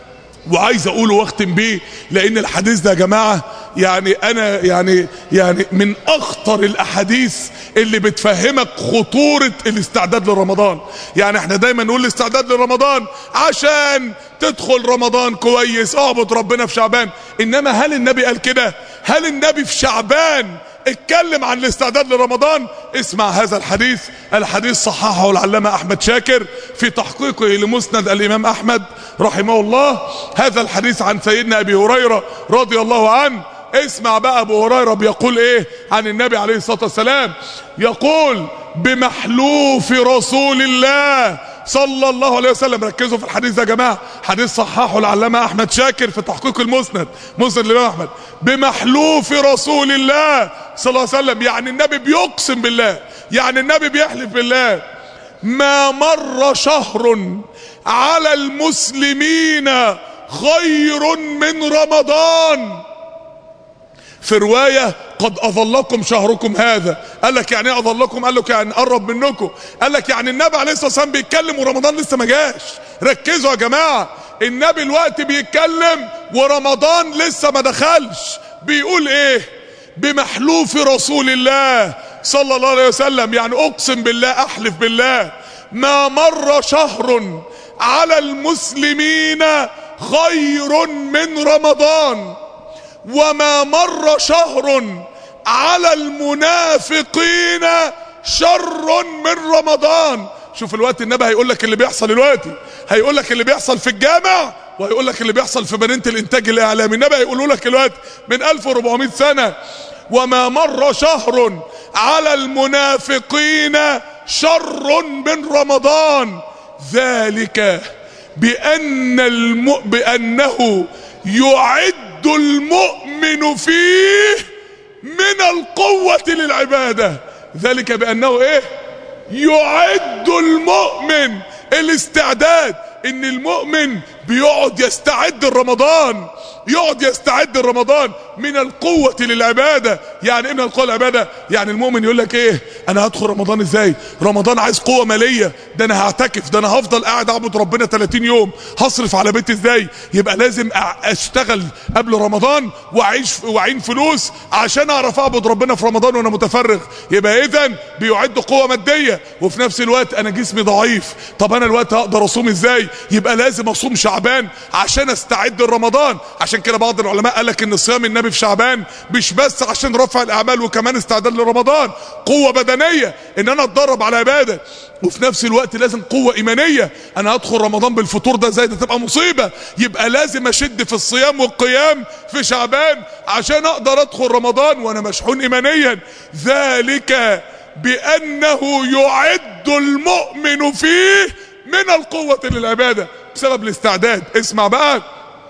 وعايز اقوله واختم بيه لان الحديث ده يا جماعة يعني انا يعني يعني من اخطر الاحاديث اللي بتفهمك خطورة الاستعداد لرمضان يعني احنا دايما نقول الاستعداد لرمضان عشان تدخل رمضان كويس اعبد ربنا في شعبان انما هل النبي قال كده هل النبي في شعبان اتكلم عن الاستعداد لرمضان اسمع هذا الحديث الحديث صححه العلامة احمد شاكر في تحقيقه لمسند الامام احمد رحمه الله هذا الحديث عن سيدنا ابي هريرة رضي الله عنه اسمع بقى ابو هريرة بيقول ايه عن النبي عليه الصلاة والسلام يقول بمحلوف رسول الله صلى الله عليه وسلم ركزوا في الحديث ده يا جماعة حديث صححه العلامة احمد شاكر في تحقيق المسند مسند الامام احمد بمحلوف رسول الله صلى الله عليه وسلم يعني النبي بيقسم بالله يعني النبي بيحلف بالله ما مر شهر على المسلمين خير من رمضان في رواية قد أظلكم شهركم هذا قال لك يعني ايه أظلكم قال لك يعني قرب منكم قال لك يعني النبي عليه الصلاة والسلام بيتكلم ورمضان لسه ما جاش ركزوا يا جماعة النبي الوقت بيتكلم ورمضان لسه ما دخلش بيقول ايه بمحلوف رسول الله صلى الله عليه وسلم يعني اقسم بالله احلف بالله ما مر شهر على المسلمين خير من رمضان وما مر شهر على المنافقين شر من رمضان شوف الوقت النبي هيقول لك اللي بيحصل دلوقتي هيقول لك اللي بيحصل في الجامع وهيقول لك اللي بيحصل في مدينه الانتاج الاعلامي النبي هيقولوا لك الوقت من 1400 سنه وما مر شهر على المنافقين شر من رمضان ذلك بأن الم... بأنه يعد المؤمن فيه من القوة للعبادة ذلك بأنه ايه يعد المؤمن الاستعداد ان المؤمن بيقعد يستعد لرمضان يقعد يستعد لرمضان من القوة للعبادة يعني ايه من القوة للعبادة يعني المؤمن يقول لك ايه انا هدخل رمضان ازاي رمضان عايز قوة مالية ده انا هعتكف ده انا هفضل قاعد اعبد ربنا 30 يوم هصرف على بيتي ازاي يبقى لازم اشتغل قبل رمضان واعيش واعين فلوس عشان اعرف اعبد ربنا في رمضان وانا متفرغ يبقى اذا بيعد قوة مادية وفي نفس الوقت انا جسمي ضعيف طب انا الوقت هقدر اصوم ازاي يبقى لازم اصوم شعبان عشان استعد لرمضان عشان كده بعض العلماء قال لك ان صيام النبي في شعبان مش بس عشان رفع الاعمال وكمان استعداد لرمضان قوه بدنيه ان انا اتدرب على عباده وفي نفس الوقت لازم قوه ايمانيه انا هدخل رمضان بالفطور ده زي ده تبقى مصيبه يبقى لازم اشد في الصيام والقيام في شعبان عشان اقدر ادخل رمضان وانا مشحون ايمانيا ذلك بانه يعد المؤمن فيه من القوة للعبادة بسبب الاستعداد اسمع بقى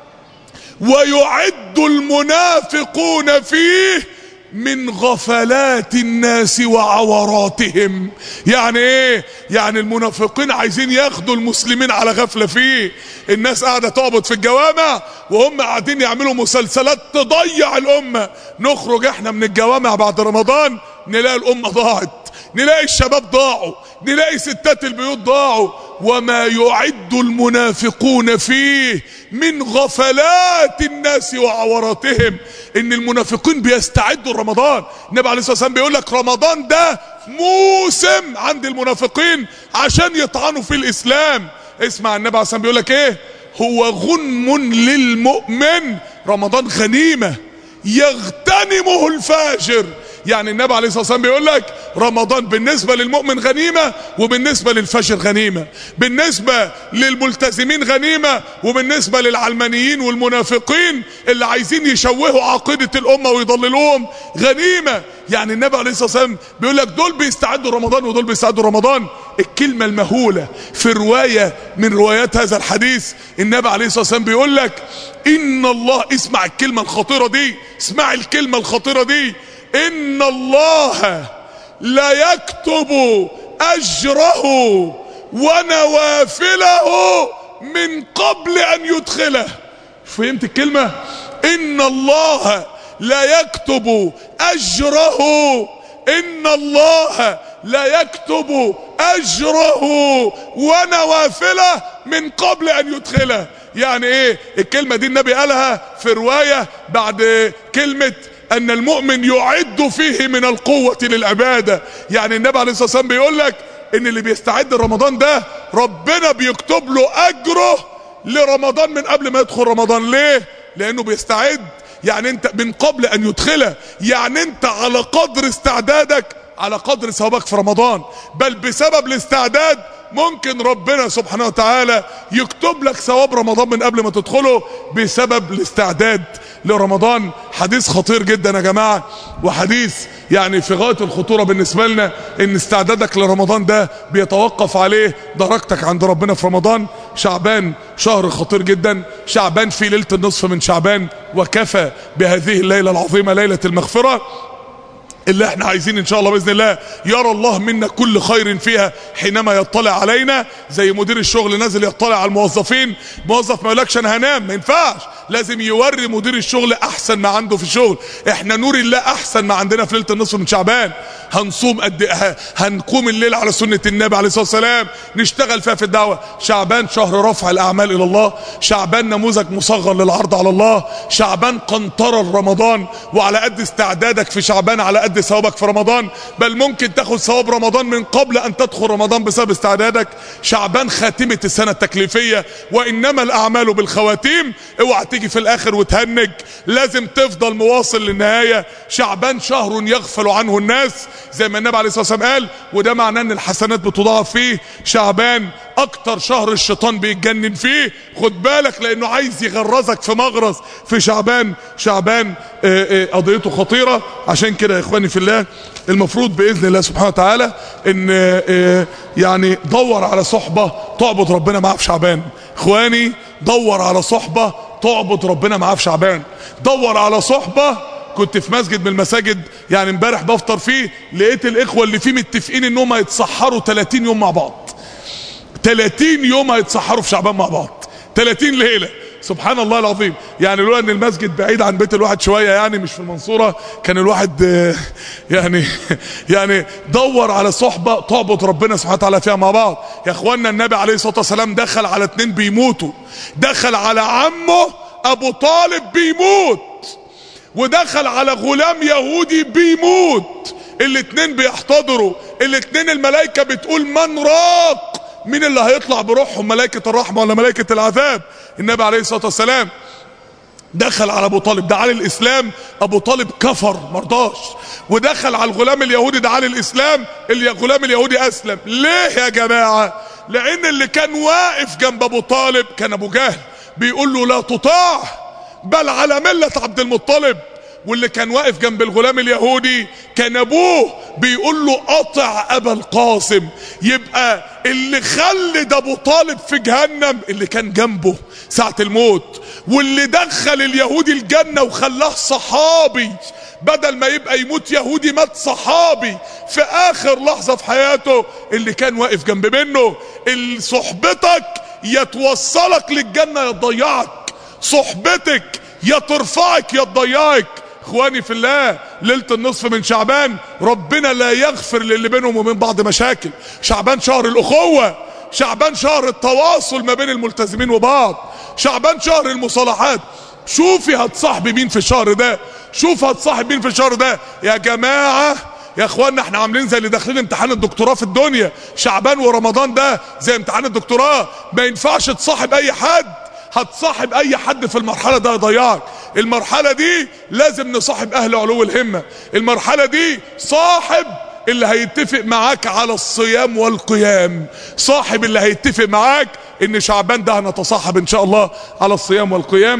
ويعد المنافقون فيه من غفلات الناس وعوراتهم يعني ايه يعني المنافقين عايزين ياخدوا المسلمين على غفلة فيه الناس قاعدة تعبد في الجوامع وهم قاعدين يعملوا مسلسلات تضيع الامة نخرج احنا من الجوامع بعد رمضان نلاقي الامة ضاعت نلاقي الشباب ضاعوا نلاقي ستات البيوت ضاعوا وما يعد المنافقون فيه من غفلات الناس وعوراتهم ان المنافقين بيستعدوا لرمضان النبي عليه الصلاه والسلام بيقول لك رمضان ده موسم عند المنافقين عشان يطعنوا في الاسلام اسمع النبي عليه الصلاه والسلام بيقول لك ايه هو غنم للمؤمن رمضان غنيمه يغتنمه الفاجر يعني النبي عليه الصلاه والسلام بيقول لك رمضان بالنسبه للمؤمن غنيمه وبالنسبه للفجر غنيمه بالنسبه للملتزمين غنيمه وبالنسبه للعلمانيين والمنافقين اللي عايزين يشوهوا عقيده الامه ويضللوهم غنيمه يعني النبي عليه الصلاه والسلام بيقول لك دول بيستعدوا رمضان ودول بيستعدوا رمضان الكلمه المهوله في روايه من روايات هذا الحديث النبي عليه الصلاه والسلام بيقول لك ان الله اسمع الكلمه الخطيره دي اسمع الكلمه الخطيره دي ان الله لا يكتب اجره ونوافله من قبل ان يدخله فهمت الكلمة ان الله لا يكتب اجره ان الله لا يكتب اجره ونوافله من قبل ان يدخله يعني ايه الكلمة دي النبي قالها في رواية بعد كلمة ان المؤمن يعد فيه من القوة للعبادة يعني النبي عليه الصلاة والسلام بيقول لك ان اللي بيستعد رمضان ده ربنا بيكتب له اجره لرمضان من قبل ما يدخل رمضان ليه لانه بيستعد يعني انت من قبل ان يدخله يعني انت على قدر استعدادك على قدر ثوابك في رمضان بل بسبب الاستعداد ممكن ربنا سبحانه وتعالى يكتب لك ثواب رمضان من قبل ما تدخله بسبب الاستعداد لرمضان حديث خطير جدا يا جماعة وحديث يعني في غاية الخطورة بالنسبة لنا ان استعدادك لرمضان ده بيتوقف عليه درجتك عند ربنا في رمضان شعبان شهر خطير جدا شعبان في ليلة النصف من شعبان وكفى بهذه الليلة العظيمة ليلة المغفرة اللي احنا عايزين ان شاء الله باذن الله يرى الله منا كل خير فيها حينما يطلع علينا زي مدير الشغل نازل يطلع على الموظفين موظف ما يقولكش انا هنام ما ينفعش لازم يوري مدير الشغل احسن ما عنده في الشغل احنا نور الله احسن ما عندنا في ليله النصف من شعبان هنصوم قد ه- هنقوم الليل على سنه النبي عليه الصلاه والسلام نشتغل فيها في الدعوه شعبان شهر رفع الاعمال الى الله شعبان نموذج مصغر للعرض على الله شعبان قنطره لرمضان وعلى قد استعدادك في شعبان على قد ثوابك في رمضان بل ممكن تاخد ثواب رمضان من قبل ان تدخل رمضان بسبب استعدادك شعبان خاتمه السنه التكليفيه وانما الاعمال بالخواتيم اوعى تيجي في الاخر وتهنج لازم تفضل مواصل للنهايه شعبان شهر يغفل عنه الناس زي ما النبي عليه الصلاه والسلام قال وده معناه ان الحسنات بتضاعف فيه شعبان اكتر شهر الشيطان بيتجنن فيه خد بالك لانه عايز يغرزك في مغرز في شعبان شعبان آه، آه، قضيته خطيره عشان كده يا اخواني في الله المفروض باذن الله سبحانه وتعالى ان آه، آه، يعني دور على صحبه تعبد ربنا معاه في شعبان اخواني دور على صحبه تعبد ربنا معاه في شعبان دور على صحبه كنت في مسجد من المساجد يعني امبارح بفطر فيه لقيت الاخوه اللي فيه متفقين انهم هيتسحروا 30 يوم مع بعض 30 يوم هيتسحروا في شعبان مع بعض 30 ليله سبحان الله العظيم يعني لولا ان المسجد بعيد عن بيت الواحد شويه يعني مش في المنصوره كان الواحد آه، يعني يعني دور على صحبه تعبد ربنا سبحانه وتعالى فيها مع بعض يا اخوانا النبي عليه الصلاه والسلام دخل على اتنين بيموتوا دخل على عمه ابو طالب بيموت ودخل على غلام يهودي بيموت الاتنين بيحتضروا الاتنين الملائكة بتقول من راق مين اللي هيطلع بروحهم ملائكة الرحمة ولا ملائكة العذاب النبي عليه الصلاة والسلام دخل على ابو طالب دعا الاسلام ابو طالب كفر مرضاش ودخل على الغلام اليهودي دعا الاسلام الغلام اليهودي اسلم ليه يا جماعه لان اللي كان واقف جنب ابو طالب كان ابو جهل بيقول له لا تطاع بل على مله عبد المطلب واللي كان واقف جنب الغلام اليهودي كان ابوه بيقول له قطع ابا القاسم يبقى اللي خلد ابو طالب في جهنم اللي كان جنبه ساعة الموت واللي دخل اليهودي الجنة وخلاه صحابي بدل ما يبقى يموت يهودي مات صحابي في اخر لحظة في حياته اللي كان واقف جنب منه اللي صحبتك يا توصلك للجنة يا تضيعك صحبتك يا ترفعك يا تضيعك اخواني في الله ليلة النصف من شعبان ربنا لا يغفر للي بينهم وبين بعض مشاكل شعبان شهر الاخوة شعبان شهر التواصل ما بين الملتزمين وبعض شعبان شهر المصالحات شوفي هتصاحبي مين في الشهر ده شوف هتصاحب مين في الشهر ده يا جماعة يا اخوانا احنا عاملين زي اللي داخلين امتحان الدكتوراه في الدنيا شعبان ورمضان ده زي امتحان الدكتوراه ما ينفعش تصاحب اي حد هتصاحب اي حد في المرحلة ده يضيعك المرحلة دي لازم نصاحب اهل علو الهمة المرحلة دي صاحب اللي هيتفق معاك على الصيام والقيام صاحب اللي هيتفق معاك ان شعبان ده هنتصاحب ان شاء الله على الصيام والقيام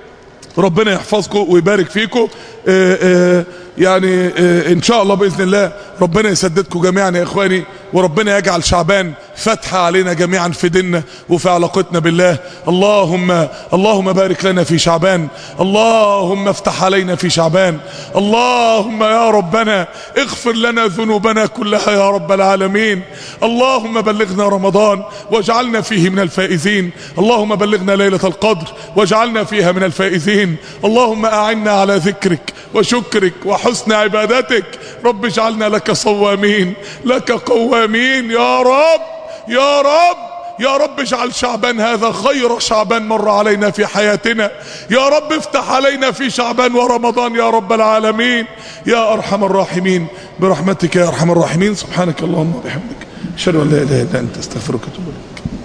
ربنا يحفظكم ويبارك فيكم آآ آآ يعني آآ ان شاء الله باذن الله ربنا يسددكم جميعا يا اخواني وربنا يجعل شعبان فتحة علينا جميعا في ديننا وفي علاقتنا بالله اللهم اللهم بارك لنا في شعبان اللهم افتح علينا في شعبان اللهم يا ربنا اغفر لنا ذنوبنا كلها يا رب العالمين اللهم بلغنا رمضان واجعلنا فيه من الفائزين اللهم بلغنا ليلة القدر واجعلنا فيها من الفائزين اللهم أعنا على ذكرك وشكرك وحسن عبادتك رب اجعلنا لك صوامين لك قوامين يا رب يا رب يا رب اجعل شعبان هذا خير شعبان مر علينا في حياتنا يا رب افتح علينا في شعبان ورمضان يا رب العالمين يا ارحم الراحمين برحمتك يا ارحم الراحمين سبحانك اللهم وبحمدك اشهد ان لا اله الا انت استغفرك واتوب اليك